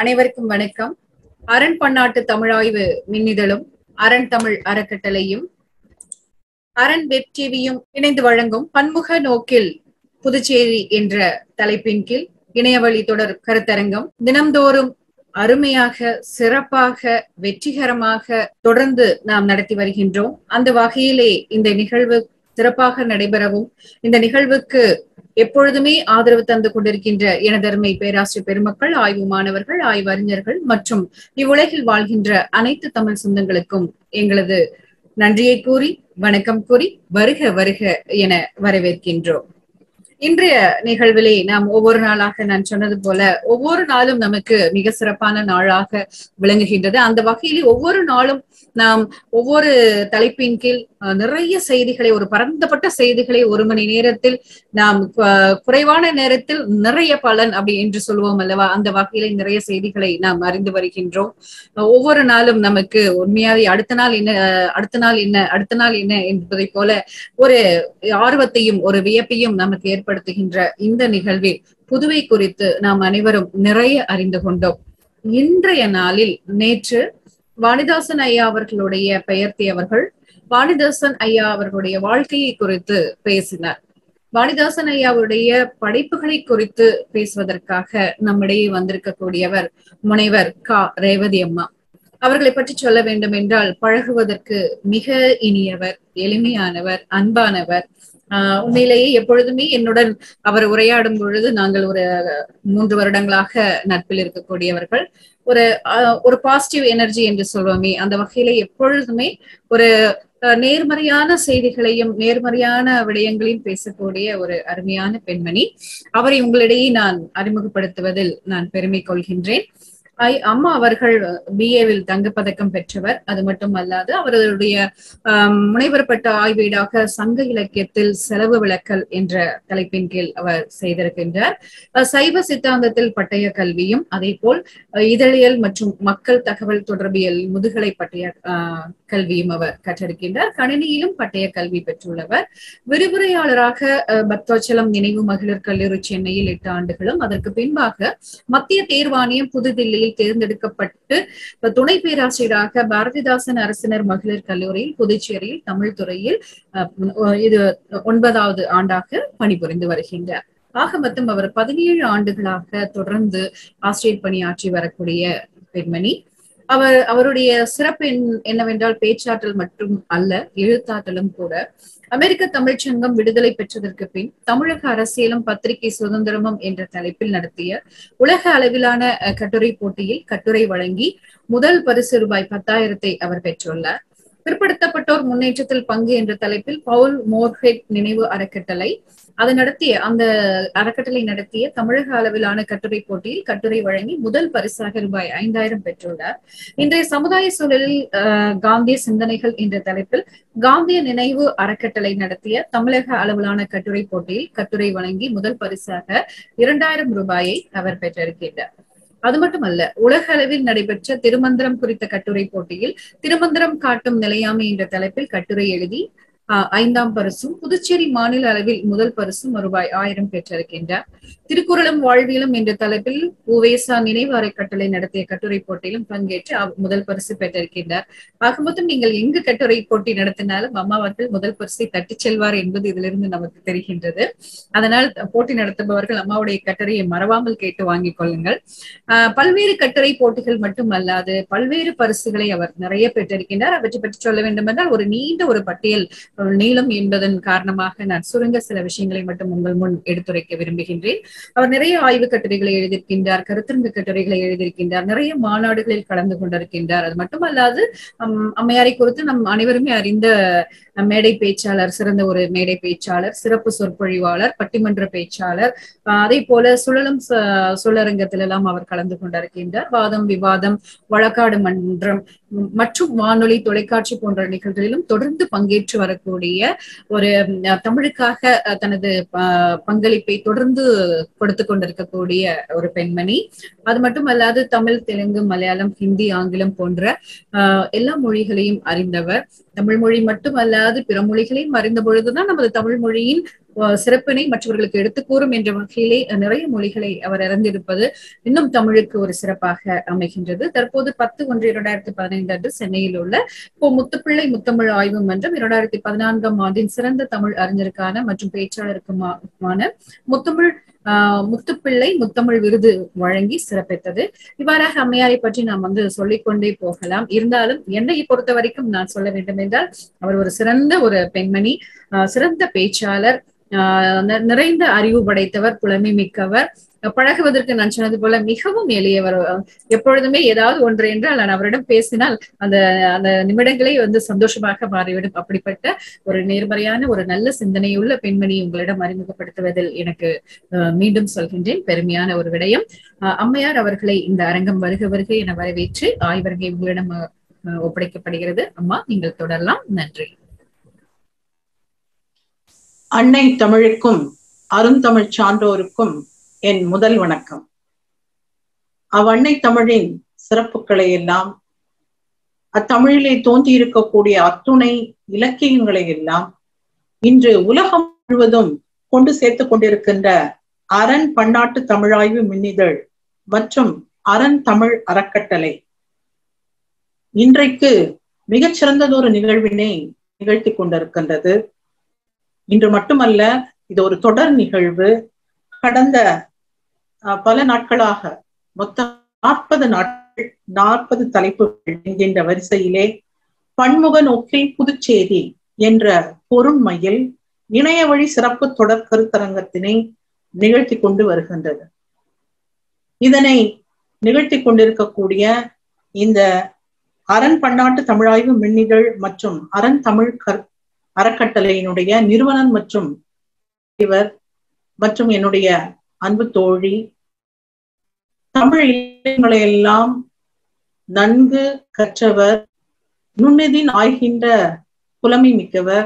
அனைவருக்கும் வணக்கம் அரண் பன்னாட்டு தமிழாய்வு மின்னிதழும் அரண் தமிழ் அறக்கட்டளையும் அரண் வெப் டிவியும் இணைந்து வழங்கும் பன்முக நோக்கில் புதுச்சேரி என்ற தலைப்பின் கீழ் இணையவழி தொடர் கருத்தரங்கம் தினம்தோறும் அருமையாக சிறப்பாக வெற்றிகரமாக தொடர்ந்து நாம் நடத்தி வருகின்றோம் அந்த வகையிலே இந்த நிகழ்வு சிறப்பாக நடைபெறவும் இந்த நிகழ்வுக்கு எப்பொழுதுமே ஆதரவு தந்து கொண்டிருக்கின்ற எனதருமை பேராசிரியர் பெருமக்கள் ஆய்வு மாணவர்கள் ஆய்வறிஞர்கள் மற்றும் இவ்வுலகில் வாழ்கின்ற அனைத்து தமிழ் சொந்தங்களுக்கும் எங்களது நன்றியை கூறி வணக்கம் கூறி வருக வருக என வரவேற்கின்றோம் இன்றைய நிகழ்விலே நாம் ஒவ்வொரு நாளாக நான் சொன்னது போல ஒவ்வொரு நாளும் நமக்கு மிக சிறப்பான நாளாக விளங்குகின்றது அந்த வகையிலே ஒவ்வொரு நாளும் நாம் ஒவ்வொரு தலைப்பின் கீழ் நிறைய செய்திகளை ஒரு பரந்தப்பட்ட செய்திகளை ஒரு மணி நேரத்தில் நாம் குறைவான நேரத்தில் நிறைய பலன் அப்படி என்று சொல்லுவோம் அல்லவா அந்த வகையில நிறைய செய்திகளை நாம் அறிந்து வருகின்றோம் ஒவ்வொரு நாளும் நமக்கு உண்மையாக அடுத்த நாள் என்ன அடுத்த நாள் என்ன அடுத்த நாள் என்ன என்பதை போல ஒரு ஆர்வத்தையும் ஒரு வியப்பையும் நமக்கு ஏற்படுத்துகின்ற இந்த நிகழ்வில் புதுவை குறித்து நாம் அனைவரும் நிறைய அறிந்து கொண்டோம் இன்றைய நாளில் நேற்று வாணிதாசன் ஐயா அவர்களுடைய பெயர்த்தி அவர்கள் வாணிதாசன் ஐயா அவர்களுடைய வாழ்க்கையை குறித்து பேசினார் வாணிதாசன் ஐயாவுடைய படைப்புகளை குறித்து பேசுவதற்காக நம்மிடையே வந்திருக்கக்கூடியவர் முனைவர் கா ரேவதி அம்மா அவர்களை பற்றி சொல்ல வேண்டும் என்றால் பழகுவதற்கு மிக இனியவர் எளிமையானவர் அன்பானவர் ஆஹ் உண்மையிலேயே எப்பொழுதுமே என்னுடன் அவர் உரையாடும் பொழுது நாங்கள் ஒரு மூன்று வருடங்களாக நட்பில் இருக்கக்கூடியவர்கள் ஒரு ஒரு பாசிட்டிவ் எனர்ஜி என்று சொல்வோமே அந்த வகையில எப்பொழுதுமே ஒரு நேர்மறையான செய்திகளையும் நேர்மறையான விடயங்களையும் பேசக்கூடிய ஒரு அருமையான பெண்மணி அவரை உங்களிடையே நான் அறிமுகப்படுத்துவதில் நான் பெருமை கொள்கின்றேன் ஐ அம்மா அவர்கள் பிஏவில் தங்கப்பதக்கம் பெற்றவர் அது மட்டும் அல்லாது அவர்களுடைய முனைவர் பட்ட ஆய்வீடாக சங்க இலக்கியத்தில் செலவு விளக்கல் என்ற தலைப்பின் கீழ் அவர் செய்திருக்கின்றார் சைவ சித்தாந்தத்தில் பட்டய கல்வியும் அதே போல் இதழியல் மற்றும் மக்கள் தகவல் தொடர்பியல் முதுகலை பட்டய கல்வியும் அவர் கற்றிருக்கின்றார் கணினியிலும் பட்டய கல்வி பெற்றுள்ளவர் விரிவுரையாளராக பக்தோச்சலம் நினைவு மகளிர் கல்லூரி சென்னையில் எட்டு ஆண்டுகளும் அதற்கு பின்பாக மத்திய தேர்வாணையம் புதுதில்லியில் தேர்ந்தெடுக்கப்பட்டு துணை பேராசிரியராக பாரதிதாசன் அரசினர் மகளிர் கல்லூரியில் புதுச்சேரியில் தமிழ் துறையில் இது ஒன்பதாவது ஆண்டாக பணிபுரிந்து வருகின்றார் ஆக மொத்தம் அவர் பதினேழு ஆண்டுகளாக தொடர்ந்து ஆசிரியர் பணியாற்றி வரக்கூடிய பெண்மணி அவர் அவருடைய சிறப்பு என்னவென்றால் பேச்சாற்றல் மற்றும் அல்ல எழுத்தாற்றலும் கூட அமெரிக்க தமிழ்ச்சங்கம் விடுதலை பெற்றதற்கு பின் தமிழக அரசியலும் பத்திரிகை சுதந்திரமும் என்ற தலைப்பில் நடத்திய உலக அளவிலான கட்டுரை போட்டியில் கட்டுரை வழங்கி முதல் பரிசு ரூபாய் பத்தாயிரத்தை அவர் பெற்றுள்ளார் பிற்படுத்தப்பட்டோர் முன்னேற்றத்தில் பங்கு என்ற தலைப்பில் பவுல் மோர்ஹெட் நினைவு அறக்கட்டளை அது நடத்திய அந்த அறக்கட்டளை நடத்திய தமிழக அளவிலான கட்டுரை போட்டியில் கட்டுரை வழங்கி முதல் பரிசாக ரூபாய் ஐந்தாயிரம் பெற்றுள்ளார் இன்றைய சமுதாய சூழலில் காந்திய சிந்தனைகள் என்ற தலைப்பில் காந்திய நினைவு அறக்கட்டளை நடத்திய தமிழக அளவிலான கட்டுரை போட்டியில் கட்டுரை வழங்கி முதல் பரிசாக இரண்டாயிரம் ரூபாயை அவர் பெற்றிருக்கின்றார் அது மட்டுமல்ல உலக அளவில் நடைபெற்ற திருமந்திரம் குறித்த கட்டுரை போட்டியில் திருமந்திரம் காட்டும் நிலையாமை என்ற தலைப்பில் கட்டுரை எழுதி ஐந்தாம் பரிசும் புதுச்சேரி மாநில அளவில் முதல் பரிசும் ரூபாய் ஆயிரம் பெற்றிருக்கின்றார் திருக்குறளும் வாழ்வியலும் என்ற தலைப்பில் உவேசா நினைவு அறக்கட்டளை நடத்திய கட்டுரை போட்டியிலும் பங்கேற்று முதல் பரிசு பெற்றிருக்கின்றார் ஆக மொத்தம் நீங்கள் எங்கு கட்டுரை போட்டி நடத்தினாலும் அம்மா அவர்கள் முதல் பரிசை தட்டிச் செல்வார் என்பது இதிலிருந்து நமக்கு தெரிகின்றது அதனால் போட்டி நடத்துபவர்கள் அம்மாவுடைய கட்டுரையை மறவாமல் கேட்டு வாங்கிக் கொள்ளுங்கள் பல்வேறு கட்டுரை போட்டிகள் மட்டும் அல்லாது பல்வேறு பரிசுகளை அவர் நிறைய பெற்றிருக்கின்றார் அவற்றை பற்றி சொல்ல வேண்டும் என்றால் ஒரு நீண்ட ஒரு பட்டியல் நீளம் என்பதன் காரணமாக நான் சுருங்க சில விஷயங்களை மட்டும் உங்கள் முன் எடுத்துரைக்க விரும்புகின்றேன் அவர் நிறைய ஆய்வு கட்டுரைகளை எழுதியிருக்கின்றார் கருத்தரங்கு கட்டுரைகளை எழுதியிருக்கின்றார் நிறைய மாநாடுகளில் கலந்து கொண்டிருக்கின்றார் அது மட்டுமல்லாது அம்மையாரை குறித்து நம் அனைவருமே அறிந்த மேடை பேச்சாளர் சிறந்த ஒரு மேடை பேச்சாளர் சிறப்பு சொற்பொழிவாளர் பட்டிமன்ற பேச்சாளர் அதே போல சுழலும் சொல்லரங்கத்தில் எல்லாம் அவர் கலந்து கொண்டிருக்கின்றார் வாதம் விவாதம் வழக்காடு மன்றம் மற்றும் வானொலி தொலைக்காட்சி போன்ற நிகழ்வுகளிலும் தொடர்ந்து பங்கேற்று வரக்கூடிய ஒரு தமிழுக்காக தனது பங்களிப்பை தொடர்ந்து கொடுத்து கொண்டிருக்கக்கூடிய ஒரு பெண்மணி அது மட்டும் அல்லாது தமிழ் தெலுங்கு மலையாளம் ஹிந்தி ஆங்கிலம் போன்ற எல்லா மொழிகளையும் அறிந்தவர் தமிழ் மொழி மட்டுமல்லாது பிற மொழிகளையும் அறிந்த பொழுதுதான் நமது தமிழ் மொழியின் சிறப்பினை மற்றவர்களுக்கு எடுத்து கூறும் என்ற வகையிலே நிறைய மொழிகளை அவர் அறிந்திருப்பது இன்னும் தமிழுக்கு ஒரு சிறப்பாக அமைகின்றது தற்போது பத்து ஒன்று இரண்டாயிரத்தி பதினைந்து அன்று சென்னையில் உள்ள இப்போ முத்துப்பிள்ளை முத்தமிழ் ஆய்வு மன்றம் இரண்டாயிரத்தி பதினான்காம் ஆண்டின் சிறந்த தமிழ் அறிஞருக்கான மற்றும் பேச்சாளருக்குமான முத்தமிழ் ஆஹ் முத்துப்பிள்ளை முத்தமிழ் விருது வழங்கி சிறப்பித்தது இவ்வாறாக அம்மையாரை பற்றி நாம் வந்து சொல்லிக்கொண்டே போகலாம் இருந்தாலும் என்னை பொறுத்த வரைக்கும் நான் சொல்ல வேண்டும் என்றால் அவர் ஒரு சிறந்த ஒரு பெண்மணி சிறந்த பேச்சாளர் நிறைந்த அறிவு படைத்தவர் புலமை மிக்கவர் பழகுவதற்கு நான் சொன்னது போல மிகவும் எளியவர் எப்பொழுதுமே ஏதாவது ஒன்று என்றால் நான் அவரிடம் பேசினால் அந்த அந்த நிமிடங்களே வந்து சந்தோஷமாக மாறிவிடும் அப்படிப்பட்ட ஒரு நேர்மறையான ஒரு நல்ல சிந்தனையுள்ள பெண்மணி உங்களிடம் அறிமுகப்படுத்துவதில் எனக்கு மீண்டும் சொல்கின்றேன் பெருமையான ஒரு விடயம் அம்மையார் அவர்களை இந்த அரங்கம் வருக வருக என வரவேற்று ஆய்வரங்கை உங்களிடம் ஒப்படைக்கப்படுகிறது அம்மா நீங்கள் தொடரலாம் நன்றி அன்னை தமிழுக்கும் அருந்தமிழ் சான்றோருக்கும் என் முதல் வணக்கம் அவ்வன்னை தமிழின் சிறப்புகளை எல்லாம் அத்தமிழிலே தோன்றியிருக்கக்கூடிய அத்துணை இலக்கியங்களை எல்லாம் இன்று உலகம் முழுவதும் கொண்டு சேர்த்து கொண்டிருக்கின்ற அரண் பன்னாட்டு தமிழாய்வு மின்னிதழ் மற்றும் அரண் தமிழ் அறக்கட்டளை இன்றைக்கு மிகச்சிறந்ததொரு நிகழ்வினை நிகழ்த்தி கொண்டிருக்கின்றது இன்று மட்டுமல்ல இது ஒரு தொடர் நிகழ்வு கடந்த பல நாட்களாக மொத்தம் நாற்பது நாட்கள் நாற்பது தலைப்புகள் என்கின்ற வரிசையிலே பன்முக நோக்கில் புதுச்சேரி என்ற பொருண்மையில் இணைய வழி சிறப்பு தொடர் கருத்தரங்கத்தினை நிகழ்த்தி கொண்டு வருகின்றது இதனை நிகழ்த்தி கொண்டிருக்கக்கூடிய இந்த அரண் பன்னாட்டு தமிழாய்வு மின்னிதழ் மற்றும் அரண் தமிழ் கற் அறக்கட்டளையினுடைய நிறுவனர் மற்றும் இவர் மற்றும் என்னுடைய அன்பு தோழி தமிழ் இலக்கியங்களை எல்லாம் நன்கு கற்றவர் நுண்ணெதின் ஆய்கின்ற புலமை மிக்கவர்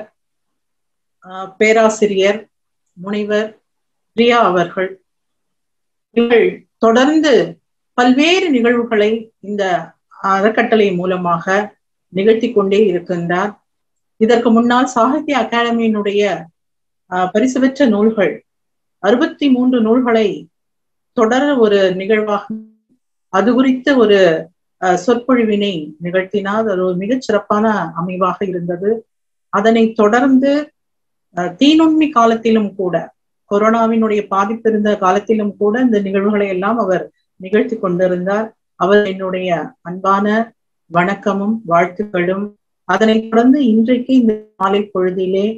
பேராசிரியர் முனைவர் பிரியா அவர்கள் இவள் தொடர்ந்து பல்வேறு நிகழ்வுகளை இந்த அறக்கட்டளை மூலமாக நிகழ்த்தி கொண்டே இருக்கின்றார் இதற்கு முன்னால் சாகித்ய அகாடமியினுடைய பரிசு பெற்ற நூல்கள் அறுபத்தி மூன்று நூல்களை தொடர ஒரு நிகழ்வாக அது குறித்த ஒரு சொற்பொழிவினை நிகழ்த்தினார் அது ஒரு மிகச் சிறப்பான அமைவாக இருந்தது அதனை தொடர்ந்து தீநுண்மி காலத்திலும் கூட கொரோனாவினுடைய பாதிப்பு இருந்த காலத்திலும் கூட இந்த நிகழ்வுகளை எல்லாம் அவர் நிகழ்த்தி கொண்டிருந்தார் அவர் என்னுடைய அன்பான வணக்கமும் வாழ்த்துக்களும் அதனைத் தொடர்ந்து இன்றைக்கு இந்த மாலை பொழுதிலே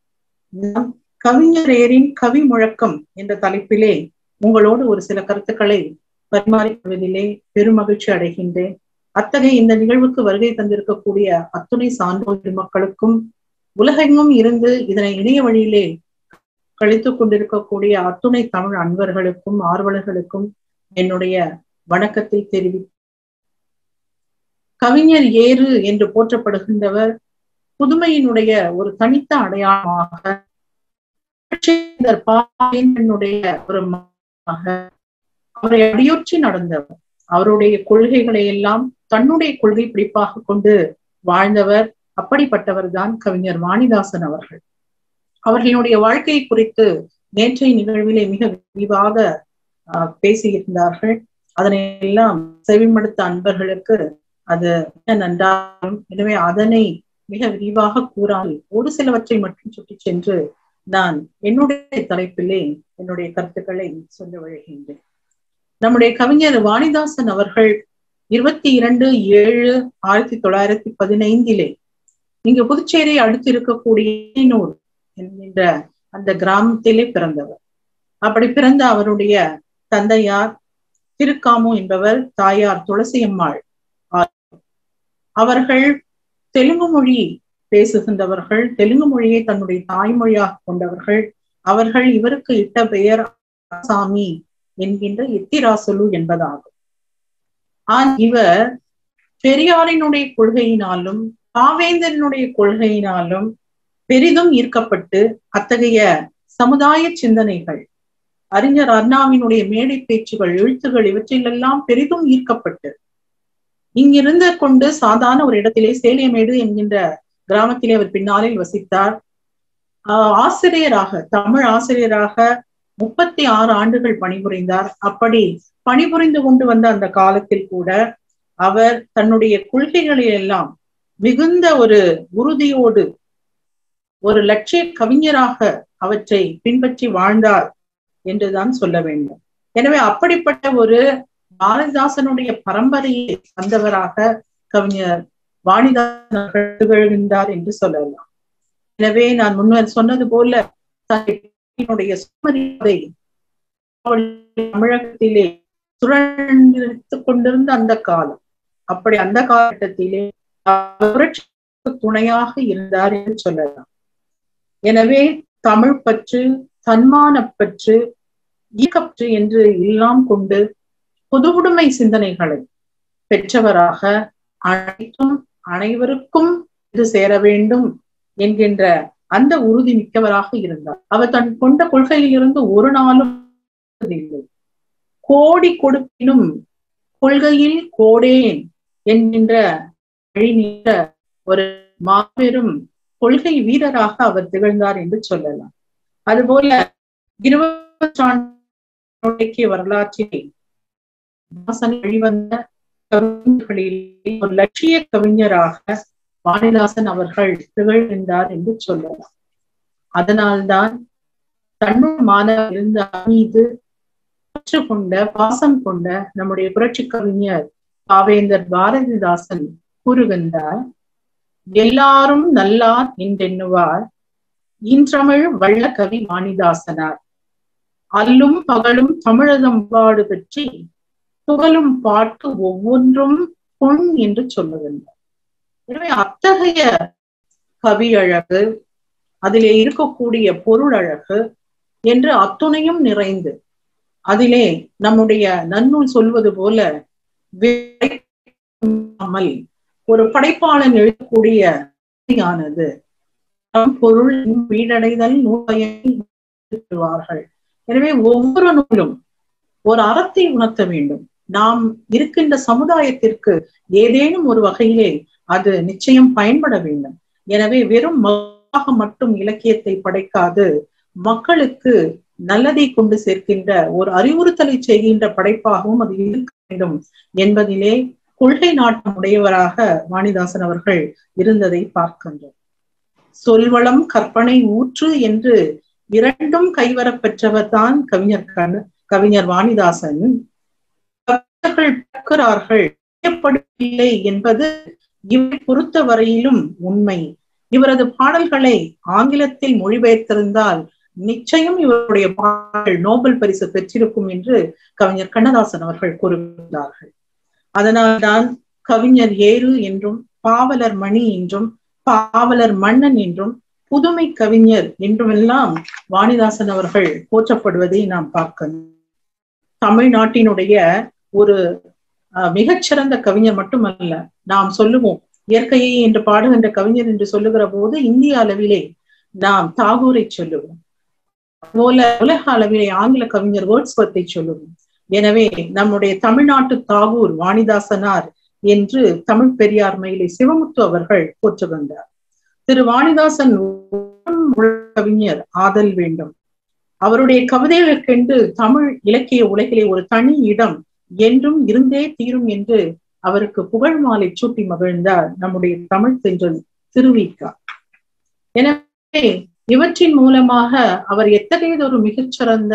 கவிஞரேரின் கவி முழக்கம் என்ற தலைப்பிலே உங்களோடு ஒரு சில கருத்துக்களை பரிமாறிக்கொள்வதிலே பெருமகிழ்ச்சி அடைகின்றேன் அத்தகைய இந்த நிகழ்வுக்கு வருகை தந்திருக்கக்கூடிய அத்துணை சான்றோர் மக்களுக்கும் உலகெங்கும் இருந்து இதனை இணைய வழியிலே கழித்துக் கொண்டிருக்கக்கூடிய அத்துணை தமிழ் அன்பர்களுக்கும் ஆர்வலர்களுக்கும் என்னுடைய வணக்கத்தை தெரிவி கவிஞர் ஏறு என்று போற்றப்படுகின்றவர் புதுமையினுடைய ஒரு தனித்த அடையாளமாக ஒரு அவரை அடியொற்றி நடந்தவர் அவருடைய கொள்கைகளை எல்லாம் தன்னுடைய கொள்கை பிடிப்பாக கொண்டு வாழ்ந்தவர் அப்படிப்பட்டவர் தான் கவிஞர் வாணிதாசன் அவர்கள் அவர்களுடைய வாழ்க்கை குறித்து நேற்றைய நிகழ்விலே மிக விரிவாக பேசியிருந்தார்கள் அதனை எல்லாம் செவிமடுத்த அன்பர்களுக்கு அது நன்றாகும் எனவே அதனை மிக விரிவாக கூறாமல் ஒரு சிலவற்றை மட்டும் சுட்டி சென்று நான் என்னுடைய தலைப்பிலே என்னுடைய கருத்துக்களை சொல்ல வழங்குகின்றேன் நம்முடைய கவிஞர் வாணிதாசன் அவர்கள் இருபத்தி இரண்டு ஏழு ஆயிரத்தி தொள்ளாயிரத்தி பதினைந்திலே இங்கு புதுச்சேரி அடுத்து இருக்கக்கூடிய நூல் என்கின்ற அந்த கிராமத்திலே பிறந்தவர் அப்படி பிறந்த அவருடைய தந்தையார் திருக்காமு என்பவர் தாயார் துளசி அம்மாள் அவர்கள் தெலுங்கு மொழி பேசுகின்றவர்கள் தெலுங்கு மொழியை தன்னுடைய தாய்மொழியாக கொண்டவர்கள் அவர்கள் இவருக்கு இட்ட பெயர் சாமி என்கின்ற எத்திராசலு என்பதாகும் ஆன் இவர் பெரியாரினுடைய கொள்கையினாலும் பாவேந்தரனுடைய கொள்கையினாலும் பெரிதும் ஈர்க்கப்பட்டு அத்தகைய சமுதாய சிந்தனைகள் அறிஞர் அண்ணாவினுடைய மேடை பேச்சுகள் எழுத்துகள் இவற்றிலெல்லாம் பெரிதும் ஈர்க்கப்பட்டு இங்கிருந்து கொண்டு சாதாரண ஒரு இடத்திலே சேலியமேடு என்கின்ற கிராமத்திலே அவர் பின்னாளில் வசித்தார் ஆசிரியராக தமிழ் ஆசிரியராக முப்பத்தி ஆறு ஆண்டுகள் பணிபுரிந்தார் அப்படி பணிபுரிந்து கொண்டு வந்த அந்த காலத்தில் கூட அவர் தன்னுடைய கொள்கைகளை எல்லாம் மிகுந்த ஒரு உறுதியோடு ஒரு லட்சிய கவிஞராக அவற்றை பின்பற்றி வாழ்ந்தார் என்றுதான் சொல்ல வேண்டும் எனவே அப்படிப்பட்ட ஒரு பாரதிதாசனுடைய பரம்பரையை வந்தவராக கவிஞர் வாணிதாசன் திகழ்கின்றார் என்று சொல்லலாம் எனவே நான் முன்னர் சொன்னது போல தன்னுடைய சுமரியாதை தமிழகத்திலே சுழன்றிருத்துக் கொண்டிருந்த அந்த காலம் அப்படி அந்த காலகட்டத்திலே புரட்சிக்கு துணையாக இருந்தார் என்று சொல்லலாம் எனவே தமிழ் பற்று தன்மான பற்று இயக்கப்பற்று என்று எல்லாம் கொண்டு பொதுவுடைமை சிந்தனைகளை பெற்றவராக அனைத்தும் அனைவருக்கும் இது சேர வேண்டும் என்கின்ற அந்த உறுதி மிக்கவராக இருந்தார் அவர் தன் கொண்ட கொள்கையில் இருந்து ஒரு நாளும் இல்லை கோடி கொடுப்பினும் கொள்கையில் கோடேன் என்கின்ற வழிநீட்ட ஒரு மாபெரும் கொள்கை வீரராக அவர் திகழ்ந்தார் என்று சொல்லலாம் அதுபோல இருபத்தி வரலாற்றில் வெளிவந்த கவிஞர்களிலே ஒரு லட்சிய கவிஞராக வாணிதாசன் அவர்கள் திகழ்கின்றார் என்று சொல்லலாம் அதனால்தான் தன்னுள் மாணவர் இருந்த மீது பற்று கொண்ட பாசம் கொண்ட நம்முடைய புரட்சி கவிஞர் பாவேந்தர் பாரதிதாசன் கூறுகின்றார் எல்லாரும் நல்லார் என்றெண்ணுவார் இன்றமிழ் வள்ள கவி வாணிதாசனார் அல்லும் பகலும் தமிழதம் பாடு பற்றி புகழும் பாட்டு ஒவ்வொன்றும் பொன் என்று சொல்லுகின்றார் எனவே அத்தகைய கவி அழகு அதிலே இருக்கக்கூடிய பொருள் அழகு என்று அத்துணையும் நிறைந்து அதிலே நம்முடைய நன்னூல் சொல்வது போல ஒரு படைப்பாளன் எழுதக்கூடிய ஆனது பொருள் வீடடைதல் நூல்வார்கள் எனவே ஒவ்வொரு நூலும் ஒரு அறத்தை உணர்த்த வேண்டும் நாம் இருக்கின்ற சமுதாயத்திற்கு ஏதேனும் ஒரு வகையிலே அது நிச்சயம் பயன்பட வேண்டும் எனவே வெறும் மட்டும் இலக்கியத்தை படைக்காது மக்களுக்கு நல்லதை கொண்டு சேர்க்கின்ற ஒரு அறிவுறுத்தலை செய்கின்ற படைப்பாகவும் அது இருக்க வேண்டும் என்பதிலே கொள்கை நாட்டம் உடையவராக வாணிதாசன் அவர்கள் இருந்ததை பார்க்கின்றோம் சொல்வளம் கற்பனை ஊற்று என்று இரண்டும் கைவரப் பெற்றவர் தான் கவிஞர் கண் கவிஞர் வாணிதாசன் கவிஞர்கள் இல்லை என்பது இவரை பொறுத்த வரையிலும் உண்மை இவரது பாடல்களை ஆங்கிலத்தில் மொழிபெயர்த்திருந்தால் நிச்சயம் இவருடைய பாடல்கள் நோபல் பரிசு பெற்றிருக்கும் என்று கவிஞர் கண்ணதாசன் அவர்கள் கூறுகிறார்கள் அதனால்தான் கவிஞர் ஏறு என்றும் பாவலர் மணி என்றும் பாவலர் மன்னன் என்றும் புதுமை கவிஞர் என்றுமெல்லாம் வாணிதாசன் அவர்கள் போற்றப்படுவதை நாம் பார்க்கணும் தமிழ்நாட்டினுடைய ஒரு மிகச்சிறந்த கவிஞர் மட்டுமல்ல நாம் சொல்லுவோம் இயற்கையை என்று பாடுகின்ற கவிஞர் என்று சொல்லுகிற போது இந்திய அளவிலே நாம் தாகூரை சொல்லுவோம் போல உலக அளவிலே ஆங்கில கவிஞர் வேர்ட்ஸ்வர்த்தை சொல்லுவோம் எனவே நம்முடைய தமிழ்நாட்டு தாகூர் வாணிதாசனார் என்று தமிழ் பெரியார் மயிலை சிவமுத்து அவர்கள் போற்றுகின்றார் திரு வாணிதாசன் கவிஞர் ஆதல் வேண்டும் அவருடைய கவிதைகளுக்கென்று தமிழ் இலக்கிய உலகிலே ஒரு தனி இடம் என்றும் இருந்தே தீரும் என்று அவருக்கு புகழ் மாலை சூட்டி மகிழ்ந்தார் நம்முடைய தமிழ் தென்றல் திருவிக்கா எனவே இவற்றின் மூலமாக அவர் எத்தகையதொரு மிகச்சிறந்த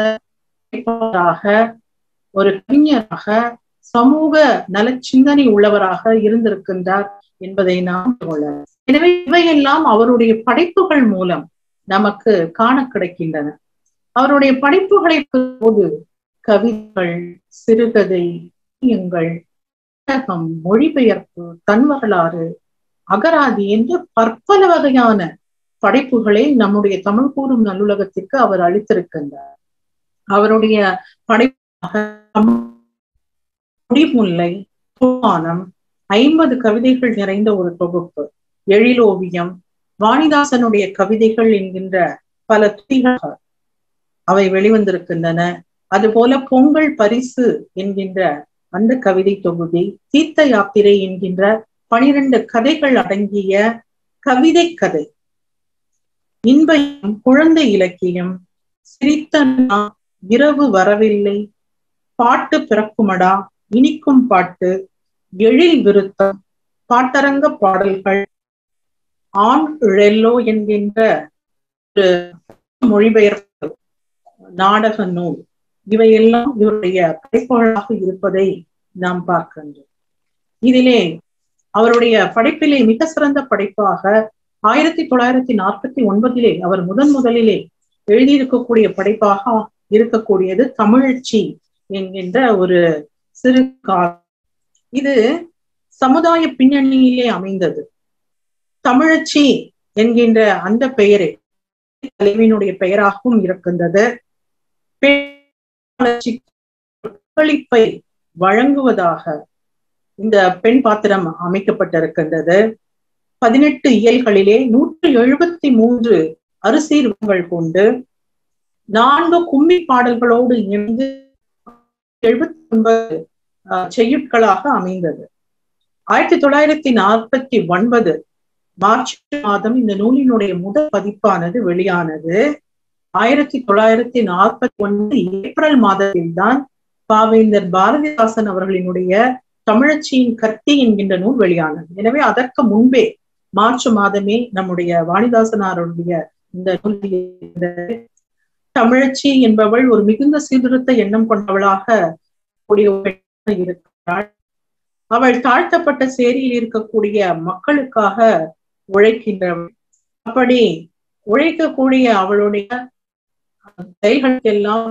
ஒரு கவிஞராக சமூக நல சிந்தனை உள்ளவராக இருந்திருக்கின்றார் என்பதை நாம் கொள்ள எனவே இவையெல்லாம் அவருடைய படைப்புகள் மூலம் நமக்கு காண கிடைக்கின்றன அவருடைய படைப்புகளை போது கவிதைகள் சிறுகதை புத்தகம் மொழிபெயர்ப்பு தன் வரலாறு அகராதி என்று பற்பல வகையான படைப்புகளை நம்முடைய தமிழ் கூறும் நல்லுலகத்திற்கு அவர் அளித்திருக்கின்றார் அவருடைய படைப்பாக முடிமுல்லை பூமானம் ஐம்பது கவிதைகள் நிறைந்த ஒரு தொகுப்பு எழிலோவியம் வாணிதாசனுடைய கவிதைகள் என்கின்ற பல துதிகள் அவை வெளிவந்திருக்கின்றன அதுபோல பொங்கல் பரிசு என்கின்ற அந்த கவிதை தொகுதி தீர்த்த யாத்திரை என்கின்ற பனிரெண்டு கதைகள் அடங்கிய கவிதை கதை இன்பையும் குழந்தை இலக்கியம் சிரித்த இரவு வரவில்லை பாட்டு பிறக்குமடா இனிக்கும் பாட்டு எழில் விருத்தம் பாட்டரங்க பாடல்கள் ஆண் இழெல்லோ என்கின்ற ஒரு மொழிபெயர்ப்பு நாடக நூல் இவையெல்லாம் இவருடைய படைப்புகளாக இருப்பதை நாம் பார்க்கின்றோம் இதிலே அவருடைய படைப்பிலே மிக சிறந்த படைப்பாக ஆயிரத்தி தொள்ளாயிரத்தி நாற்பத்தி ஒன்பதிலே அவர் முதன் முதலிலே எழுதியிருக்கக்கூடிய படைப்பாக இருக்கக்கூடியது தமிழச்சி என்கின்ற ஒரு சிறு இது சமுதாய பின்னணியிலே அமைந்தது தமிழச்சி என்கின்ற அந்த பெயரே தலைவியினுடைய பெயராகவும் இருக்கின்றது பங்களிப்பை வழங்குவதாக இந்த பெண் பாத்திரம் அமைக்கப்பட்டிருக்கின்றது பதினெட்டு இயல்களிலே நூற்றி எழுபத்தி மூன்று அரிசீர்வங்கள் கொண்டு நான்கு கும்மி பாடல்களோடு இணைந்து எழுபத்தி ஒன்பது செய்யுட்களாக அமைந்தது ஆயிரத்தி தொள்ளாயிரத்தி நாற்பத்தி ஒன்பது மார்ச் மாதம் இந்த நூலினுடைய முதல் பதிப்பானது வெளியானது ஆயிரத்தி தொள்ளாயிரத்தி நாற்பத்தி ஒன்று ஏப்ரல் மாதத்தில் தான் பாவேந்தர் பாரதிதாசன் அவர்களினுடைய தமிழச்சியின் கத்தி என்கின்ற நூல் வெளியானது எனவே அதற்கு முன்பே மார்ச் மாதமே நம்முடைய வாணிதாசனாருடைய இந்த நூல் தமிழச்சி என்பவள் ஒரு மிகுந்த சீர்திருத்த எண்ணம் கொண்டவளாக இருக்கிறாள் அவள் தாழ்த்தப்பட்ட சேரியில் இருக்கக்கூடிய மக்களுக்காக உழைக்கின்றவள் அப்படி உழைக்கக்கூடிய அவளுடைய செயல்களுக்கெல்லாம்